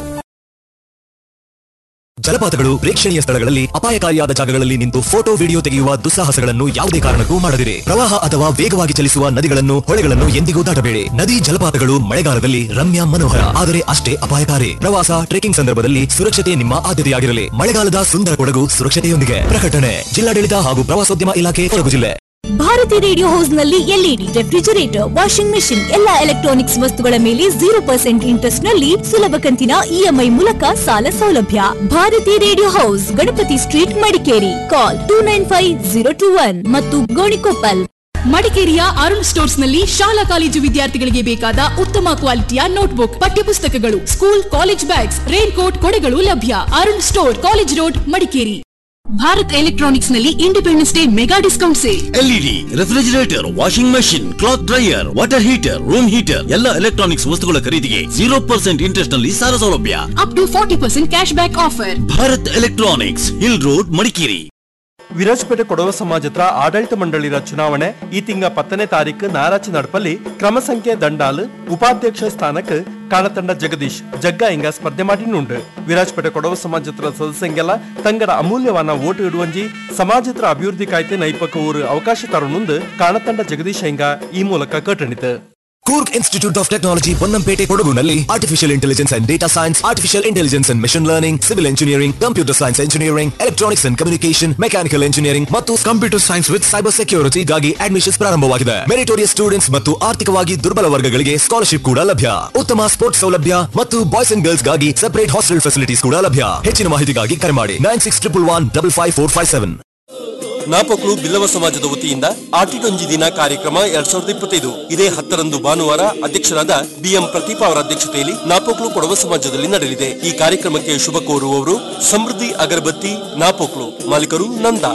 ಜಲಪಾತಗಳು ಪ್ರೇಕ್ಷಣೀಯ ಸ್ಥಳಗಳಲ್ಲಿ ಅಪಾಯಕಾರಿಯಾದ ಜಾಗಗಳಲ್ಲಿ ನಿಂತು ಫೋಟೋ ವಿಡಿಯೋ ತೆಗೆಯುವ ದುಸ್ಸಾಹಸಗಳನ್ನು ಯಾವುದೇ ಕಾರಣಕ್ಕೂ ಮಾಡದಿರಿ ಪ್ರವಾಹ ಅಥವಾ ವೇಗವಾಗಿ ಚಲಿಸುವ ನದಿಗಳನ್ನು ಹೊಳೆಗಳನ್ನು ಎಂದಿಗೂ ದಾಟಬೇಡಿ ನದಿ ಜಲಪಾತಗಳು ಮಳೆಗಾಲದಲ್ಲಿ ರಮ್ಯ ಮನೋಹರ ಆದರೆ ಅಷ್ಟೇ ಅಪಾಯಕಾರಿ ಪ್ರವಾಸ ಟ್ರೆಕಿಂಗ್ ಸಂದರ್ಭದಲ್ಲಿ ಸುರಕ್ಷತೆ ನಿಮ್ಮ ಆದ್ಯತೆಯಾಗಿರಲಿ ಮಳೆಗಾಲದ ಸುಂದರ ಕೊಡಗು ಸುರಕ್ಷತೆಯೊಂದಿಗೆ ಪ್ರಕಟಣೆ ಜಿಲ್ಲಾಡಳಿತ ಹಾಗೂ ಪ್ರವಾಸೋದ್ಯಮ ಇಲಾಖೆ ಕೊಡಗು ಜಿಲ್ಲೆ ಭಾರತಿ ರೇಡಿಯೋ ಹೌಸ್ ನಲ್ಲಿ ಎಲ್ಇಡಿ ರೆಫ್ರಿಜರೇಟರ್ ವಾಷಿಂಗ್ ಮೆಷಿನ್ ಎಲ್ಲಾ ಎಲೆಕ್ಟ್ರಾನಿಕ್ಸ್ ವಸ್ತುಗಳ ಮೇಲೆ ಜೀರೋ ಪರ್ಸೆಂಟ್ ಇಂಟ್ರೆಸ್ಟ್ ನಲ್ಲಿ ಸುಲಭ ಕಂತಿನ ಇಎಂಐ ಮೂಲಕ ಸಾಲ ಸೌಲಭ್ಯ Bharati radio house Ganapati street Madikeri call two nine five zero two one ಮತ್ತು ಗೋಣಿಕೊಪ್ಪಲ್ ಮಡಿಕೇರಿಯ ಅರುಣ್ ಸ್ಟೋರ್ಸ್ ನಲ್ಲಿ ಶಾಲಾ ಕಾಲೇಜು ವಿದ್ಯಾರ್ಥಿಗಳಿಗೆ ಬೇಕಾದ ಉತ್ತಮ ಕ್ವಾಲಿಟಿಯ ನೋಟ್ಬುಕ್ ಪಠ್ಯಪುಸ್ತಕಗಳು school college bags rain coat ಕೊಡೆಗಳು ಲಭ್ಯ Arun store college road Madikeri Bharat electronics ನಲ್ಲಿ independence day mega discount sale LED refrigerator washing machine cloth dryer water heater room heater ಎಲ್ಲ ಎಲೆಕ್ಟ್ರಾನಿಕ್ಸ್ ವಸ್ತುಗಳ ಖರೀದಿಗೆ ಜೀರೋ ಪರ್ಸೆಂಟ್ ಇಂಟ್ರೆಸ್ಟ್ ನಲ್ಲಿ ಸಾಲ ಸೌಲಭ್ಯ up to forty percent cash back offer Bharat electronics hill road Madikeri Virajpet Kodava ಸಮಾಜತ್ರ ಆಡಳಿತ ಮಂಡಳಿರ ಚುನಾವಣೆ ಈ ತಿಂಗ ಪತ್ತನೇ ತಾರೀಕು ನಾರಾಚಿ ನಡಪಲ್ಲಿ ಕ್ರಮ ಸಂಖ್ಯೆ ದಂಡಾಲ್ ಉಪಾಧ್ಯಕ್ಷ ಸ್ಥಾನಕ್ಕೆ ಕಾಣತಂಡ ಜಗದೀಶ್ ಜಗ್ಗ ಇಂಗ ಸ್ಪರ್ಧೆ ಮಾಡಿನುಂಡು ವಿರಾಜಪೇಟೆ ಕೊಡವ ಸಮಾಜತ್ರ ಸದಸ್ಯಂಗೆಲ್ಲ ತಂಗಡ ಅಮೂಲ್ಯವಾನ ಓಟು ಇಡುವಂಜಿ ಸಮಾಜತ್ರ ಅಭಿವೃದ್ಧಿ ಕಾಯ್ದೆ ನೈಪಕ ಊರು ಅವಕಾಶ ತರುಣುಂದು ಕಾಣತಂಡ ಜಗದೀಶ್ ಇಂಗ ಈ ಮೂಲಕ ಕಟ್ಟಣಿತು Coorg institute of technology Ponnampet ಕೊಡಗುನಲ್ಲಿ artificial intelligence and data science artificial intelligence and machine learning civil engineering computer science engineering electronics and communication mechanical engineering ಮತ್ತು ಕಂಪ್ಯೂಟರ್ ಸೈನ್ಸ್ ವಿತ್ ಸೈಬರ್ ಸೆಕ್ಯೂರಿಟಿಗಾಗಿ ಅಡ್ಮಿಷನ್ಸ್ ಪ್ರಾರಂಭವಾಗಿದೆ ಮೆರಿಟೋರಿಯಸ್ ಸ್ಟೂಡೆಂಟ್ಸ್ ಮತ್ತು ಆರ್ಥಿಕವಾಗಿ ದುರ್ಬಲ ವರ್ಗಗಳಿಗೆ ಸ್ಕಾಲರ್ಶಿಪ್ ಕೂಡ ಲಭ್ಯ ಉತ್ತಮ ಸ್ಪೋರ್ಟ್ಸ್ ಸೌಲಭ್ಯ ಮತ್ತು ಬಾಯ್ಸ್ ಅಂಡ್ ಗರ್ಲ್ಸ್ ಗಾಗಿ ಸೆಪರೇಟ್ ಹಾಸ್ಟೆಲ್ ಫೆಸಿಲಿಟೀಸ್ ಕೂಡ ಲಭ್ಯ ಹೆಚ್ಚಿನ ಮಾಹಿತಿಗಾಗಿ ಕರೆ ಮಾಡಿ nine six triple one double five four five seven ನಾಪಕ್ಲು ಬಿಲ್ಲವ ಸಮಾಜದ ವತಿಯಿಂದ ಆಟಿಟೊಂಜಿ ದಿನ ಕಾರ್ಯಕ್ರಮ ಎರಡ್ ಸಾವಿರದ ಇಪ್ಪತ್ತೈದು ಇದೇ ಹತ್ತರಂದು ಭಾನುವಾರ ಅಧ್ಯಕ್ಷರಾದ ಬಿಎಂ ಪ್ರದೀಪ ಅವರ ಅಧ್ಯಕ್ಷತೆಯಲ್ಲಿ ನಾಪೋಕ್ಲು ಕೊಡವ ಸಮಾಜದಲ್ಲಿ ನಡೆಯಲಿದೆ ಈ ಕಾರ್ಯಕ್ರಮಕ್ಕೆ ಶುಭ ಕೋರುವವರು ಸಮೃದ್ಧಿ ಅಗರಬತ್ತಿ ನಾಪೋಕ್ಲು ಮಾಲೀಕರು ನಂದ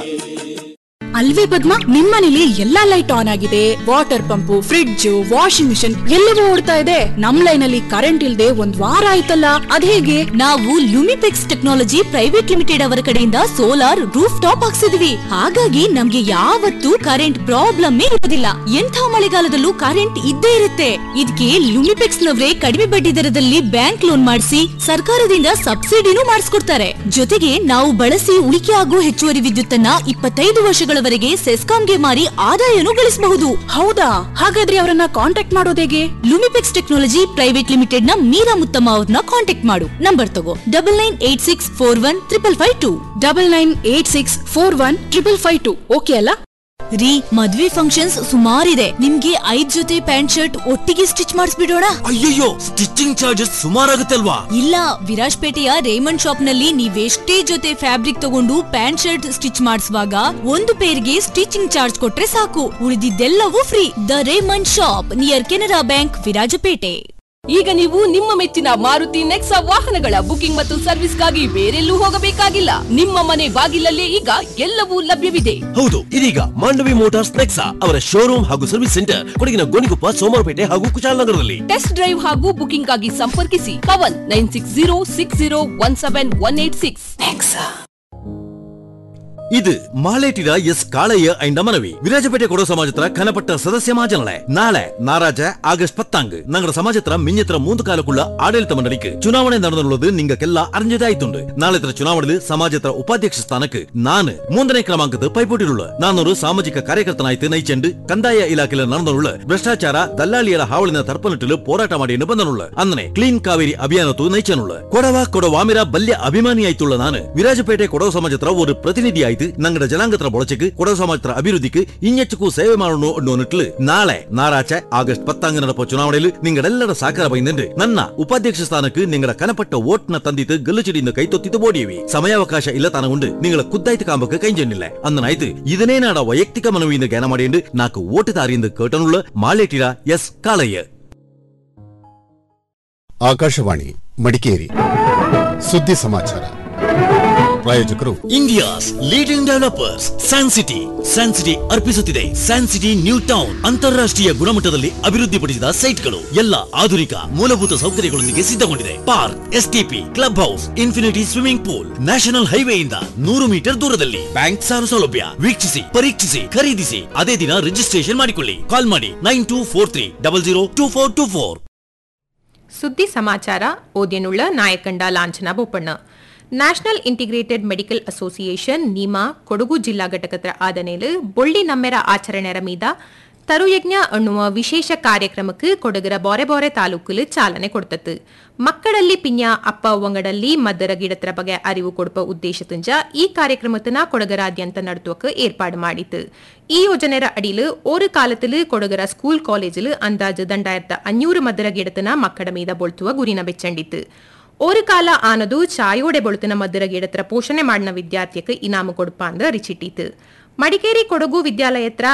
ಅಲ್ವೇ ಪದ್ಮ ನಿಮ್ಮನೇಲಿ ಎಲ್ಲಾ ಲೈಟ್ ಆನ್ ಆಗಿದೆ water pump fridge washing machine ಎಲ್ಲವೂ ಓಡ್ತಾ ಇದೆ ನಮ್ ಲೈನ್ ಅಲ್ಲಿ ಕರೆಂಟ್ ಇಲ್ದೆ ಒಂದ್ ವಾರ ಆಯ್ತಲ್ಲ ಅದೇಗೆ ನಾವು ಲುಮಿಪೆಕ್ಸ್ ಟೆಕ್ನಾಲಜಿ ಪ್ರೈವೇಟ್ ಲಿಮಿಟೆಡ್ ಅವರ ಕಡೆಯಿಂದ ಸೋಲಾರ್ ರೂಫ್ ಟಾಪ್ ಹಾಕ್ಸಿದ್ವಿ ಹಾಗಾಗಿ ನಮ್ಗೆ ಯಾವತ್ತೂ ಕರೆಂಟ್ ಪ್ರಾಬ್ಲಮ್ ಇರೋದಿಲ್ಲ ಎಂಥ ಮಳೆಗಾಲದಲ್ಲೂ ಕರೆಂಟ್ ಇದ್ದೇ ಇರುತ್ತೆ ಇದಕ್ಕೆ ಲುಮಿಪೆಕ್ಸ್ ನವರೇ ಕಡಿಮೆ ಬಡ್ಡಿ ದರದಲ್ಲಿ ಬ್ಯಾಂಕ್ ಲೋನ್ ಮಾಡಿಸಿ ಸರ್ಕಾರದಿಂದ ಸಬ್ಸಿಡಿನೂ ಮಾಡಿಸ್ಕೊಡ್ತಾರೆ ಜೊತೆಗೆ ನಾವು ಬಳಸಿ ಉಳಿಕೆ ಆಗೋ ಹೆಚ್ಚುವರಿ ವಿದ್ಯುತ್ತನ್ನ ಇಪ್ಪತ್ತೈದು ವರ್ಷಗಳವರೆಗೆ ಸೆಸ್ಕಾಂಗೆ ಮಾರಿ ಆದಾಯನೂ ಗಳಿಸಬಹುದು ಹೌದಾ ಹಾಗಾದ್ರೆ ಅವರನ್ನ ಕಾಂಟ್ಯಾಕ್ಟ್ ಮಾಡೋದು ಹೇಗೆ ಲುಮಿಪೆಕ್ಸ್ ಟೆಕ್ನಾಲಜಿ ಪ್ರೈವೇಟ್ ಲಿಮಿಟೆಡ್ ನ ಮೀರಾ ಮುತ್ತಮ್ಮ ಅವ್ರನ್ನ ಕಾಂಟ್ಯಾಕ್ಟ್ ಮಾಡು ನಂಬರ್ ತಗೋ double nine eight six four one triple five two double nine eight six four one triple five two okay ಅಲ್ಲ ರೀ ಮದ್ವೆ ಫಂಕ್ಷನ್ಸ್ ಸುಮಾರಿದೆ ನಿಮ್ಗೆ ಐದ್ ಜೊತೆ ಪ್ಯಾಂಟ್ ಶರ್ಟ್ ಒಟ್ಟಿಗೆ ಸ್ಟಿಚ್ ಮಾಡಿಸ್ಬಿಡೋಣ ಅಯ್ಯಯ್ಯೋ ಸ್ಟಿಚಿಂಗ್ ಚಾರ್ಜಸ್ ಸುಮಾರಾಗುತ್ತೆ ಅಲ್ವಾ ಇಲ್ಲ ವಿರಾಜ್ಪೇಟೆಯ ರೇಮಂಡ್ ಶಾಪ್ ನಲ್ಲಿ ನೀವೆಷ್ಟೇ ಜೊತೆ ಫ್ಯಾಬ್ರಿಕ್ ತಗೊಂಡು ಪ್ಯಾಂಟ್ ಶರ್ಟ್ ಸ್ಟಿಚ್ ಮಾಡಿಸುವಾಗ ಒಂದು ಪೇರ್ಗೆ ಸ್ಟಿಚಿಂಗ್ ಚಾರ್ಜ್ ಕೊಟ್ರೆ ಸಾಕು ಉಳಿದಿದ್ದೆಲ್ಲವೂ free the Raymond shop near Canara bank Virajpet ಈಗ ನೀವು ನಿಮ್ಮ ಮೆಚ್ಚಿನ ಮಾರುತಿ ನೆಕ್ಸಾ ವಾಹನಗಳ ಬುಕಿಂಗ್ ಮತ್ತು ಸರ್ವಿಸ್ಗಾಗಿ ಬೇರೆಲ್ಲೂ ಹೋಗಬೇಕಾಗಿಲ್ಲ ನಿಮ್ಮ ಮನೆ ಬಾಗಿಲಲ್ಲೇ ಈಗ ಎಲ್ಲವೂ ಲಭ್ಯವಿದೆ ಹೌದು ಇದೀಗ ಮಾಂಡವಿ ಮೋಟಾರ್ಸ್ ನೆಕ್ಸಾ ಅವರ ಶೋರೂಮ್ ಹಾಗೂ ಸರ್ವಿಸ್ ಸೆಂಟರ್ ಕೊಡಗಿನ ಗೋಣಿಕೊಪ್ಪ ಸೋಮವಾರಪೇಟೆ ಹಾಗೂ ಕುಶಾಲನಗರದಲ್ಲಿ ಟೆಸ್ಟ್ ಡ್ರೈವ್ ಹಾಗೂ ಬುಕಿಂಗ್ ಆಗಿ ಸಂಪರ್ಕಿಸಿ Pavan nine six zero six zero one seven one eight six ഇത് മാളേറ്റിര എസ് കാളയ്യ ಐಂಡ ಮನವಿ ವಿರಾಜಪೇಟೆ ಕೊಡೋ ಸಮಾಜತ್ರ ಕನಪಟ್ಟ ಸದಸ್ಯ ಮಾಜನಳೆ ನಾಳೆ ನಾರಾಜ ಆಗಸ್ಟ್ ಪತ್ತಾಂಗ್ ನಂಗಡ ಸಮಾಜತ್ರ ಮಿഞ്ഞತ್ರ ಮೂಂದು ಕಾಲಕ್ಕುള്ള ಆಡಳಿತ ಮಂಡಳಿക്ക് ಚುನಾವಣೆ നടന്നുള്ളത് നിങ്ങൾക്കെല്ലാം അറിഞ്ഞതായിട്ടുണ്ട് നാളെത്ര ചുനാവണയിൽ സമാജത്ര ഉപാധ്യക്ഷ സ്ഥാനക്ക് നാന് മൂന്നನೇ ಕ್ರಮಾಂಕದ ಪೈಪೋಟಿರುಳ್ಳ ನಾನೊರು ಸಾಮಾಜಿಕ ಕಾರ್ಯಕರ್ತನಾಯ್ತು ನೈಚೆಂಡ್ ಕಂದಾಯ ಇಲಾಖೆಯಲ್ಲಿ ನಡೆದನುಳ್ಳ ಭ್ರಷ್ಟಾಚಾರ ದಲ್ಲಾಳಿಯರ ಹಾವಳಿನ ತರ್ಪನಿಟ್ಟಲು ಹೋರಾಟ ಮಾಡಿ ಬಂದನುಳ್ಳ ಅಂದ್ರೆ ಕ್ಲೀನ್ ಕಾವೇರಿ ಅಭಿಯಾನತ್ತು ನೈಚನುಳ್ಳ ಕೊಡವ ಕೊಡವಾಮಿರ ಬಲ್ಯ ಅಭಿಮಾನಿಯಾಯ್ತುಳ್ಳ ನಾನು ವಿರಾಜಪೇಟೆ ಕೊಡವ ಸಮಾಜತ್ರ ஒரு பிரதிநிதி ஆயிட்டு நங்கட ஜனாங்கத்திர பொழச்சுக்கு கொடவு சமாஜத்திர அபிவிருத்திக்கு இஞ்சச்சுக்கு சேவை ಮಾಡணும் ಅನ್ನೋನಿಟ್ಲು ನಾಳೆ ನಾರಾಚ ಆಗಸ್ಟ್ ಪತ್ತಾಂಗ ನಡಪ ಚುನಾವಣೆಯಲ್ಲಿ ನಿಂಗಡೆಲ್ಲರ ಸಾಕಾರ ಬೈಂದ್ರೆ ನನ್ನ ಉಪಾಧ್ಯಕ್ಷ ಸ್ಥಾನಕ್ಕೆ ನಿಂಗಡ ಕನಪಟ್ಟ ಓಟ್ನ ತಂದಿತ್ತು ಗಲ್ಲುಚಿಡಿಯಿಂದ ಕೈ ತೊತ್ತಿತ್ತು ಬೋಡಿಯವಿ ಸಮಯಾವಕಾಶ ಇಲ್ಲ ತಾನ ಉಂಡು ನಿಂಗಳ ಕುದ್ದಾಯ್ತು ಕಾಂಬಕ್ಕೆ ಕೈಂಜೆಣ್ಣಿಲ್ಲ ಅಂದನಾಯ್ತು ಇದನೇ ನಾಡ ವೈಯಕ್ತಿಕ ಮನವಿಯಿಂದ ಜ್ಞಾನ ಮಾಡಿಂಡು ನಾಕು ಓಟು ದಾರಿಯಿಂದ ಕೇಟನುಳ್ಳ ಮಾಳೇಟಿರ ಎಸ್ ಕಾಳಯ್ಯ ಆಕಾಶವಾಣಿ ಮಡಿಕೇರಿ ಸುದ್ದಿ ಸಮಾಚಾರ ಪ್ರಾಯೋಜಕರು India's leading developers San City San City ಅರ್ಪಿಸುತ್ತಿದೆ ಸ್ಯಾನ್ ಸಿಟಿ ನ್ಯೂ ಟೌನ್ ಅಂತಾರಾಷ್ಟ್ರೀಯ ಗುಣಮಟ್ಟದಲ್ಲಿ ಅಭಿವೃದ್ಧಿಪಡಿಸಿದ ಸೈಟ್ಗಳು ಎಲ್ಲ ಆಧುನಿಕ ಮೂಲಭೂತ ಸೌಕರ್ಯಗಳೊಂದಿಗೆ ಸಿದ್ಧಗೊಂಡಿದೆ park STP club house infinity swimming pool national ಹೈವೇಯಿಂದ ನೂರು ಮೀಟರ್ ದೂರದಲ್ಲಿ ಬ್ಯಾಂಕ್ ಸಾಲ ಸೌಲಭ್ಯ ವೀಕ್ಷಿಸಿ ಪರೀಕ್ಷಿಸಿ ಖರೀದಿಸಿ ಅದೇ ದಿನ ರಿಜಿಸ್ಟ್ರೇಷನ್ ಮಾಡಿಕೊಳ್ಳಿ ಕಾಲ್ ಮಾಡಿ nine two four three double zero two four two four ಸುದ್ದಿ ಸಮಾಚಾರ ಓದ್ಯನುಳ್ಳ ನಾಯಕಂಡ ಲಾಂಛನ Bopanna national integrated medical association NIMA Kodagu ಜಿಲ್ಲಾ ಘಟಕದ ಆದನೇಲು ಬೊಳ್ಳಿ ನಮ್ಮೆರ ಆಚರಣೆರ ಮೀದ ತರುಯಜ್ಞ ಅನ್ನುವ ವಿಶೇಷ ಕಾರ್ಯಕ್ರಮಕ್ಕೆ ಕೊಡಗರ ಬೋರೆ ಬೋರೆ ತಾಲೂಕಲ್ಲಿ ಚಾಲನೆ ಕೊಡ್ತತ್ತು ಮಕ್ಕಳಲ್ಲಿ ಪಿನ್ಯ ಅಪ್ಪ ಒಂಗಡಲ್ಲಿ ಮದ್ದರ ಗಿಡತ್ರ ಬಗ್ಗೆ ಅರಿವು ಕೊಡುವ ಉದ್ದೇಶದಿಂದ ಈ ಕಾರ್ಯಕ್ರಮತನ ಕೊಡಗರಾದ್ಯಂತ ನಡತುವಕ್ಕೆ ಏರ್ಪಾಡು ಮಾಡಿತು ಈ ಯೋಜನೆರ ಅಡಿಲು ஒரு காலத்தில் கொடகர ஸ்கூல் காலேஜில் அந்தாஜு தண்டாயிரத்து அஞ்சூறு மதுர ಗಿಡತನ ಮಕ್ಕಳ ಮೀದ ಬೊಳ್ತುವ ಗುರಿನ ಬೆಚ್ಚಂಡಿತ್ತು ஒரு ಕಾಲ ಆನದು ಚಾಯೋಡೆ ಬೊಳುತಿನ ಮದ್ದರ ಗಿಡತ್ರ ಪೋಷಣೆ ಮಾಡಿನ ವಿದ್ಯಾರ್ಥಿಯಕ್ಕೆ ಇನಾಮು ಕೊಡುಪ ಅಂದ್ರ ರಿಚಿಟ್ಟಿತು ಮಡಿಕೇರಿ ಕೊಡಗು ವಿದ್ಯಾಲಯತ್ರ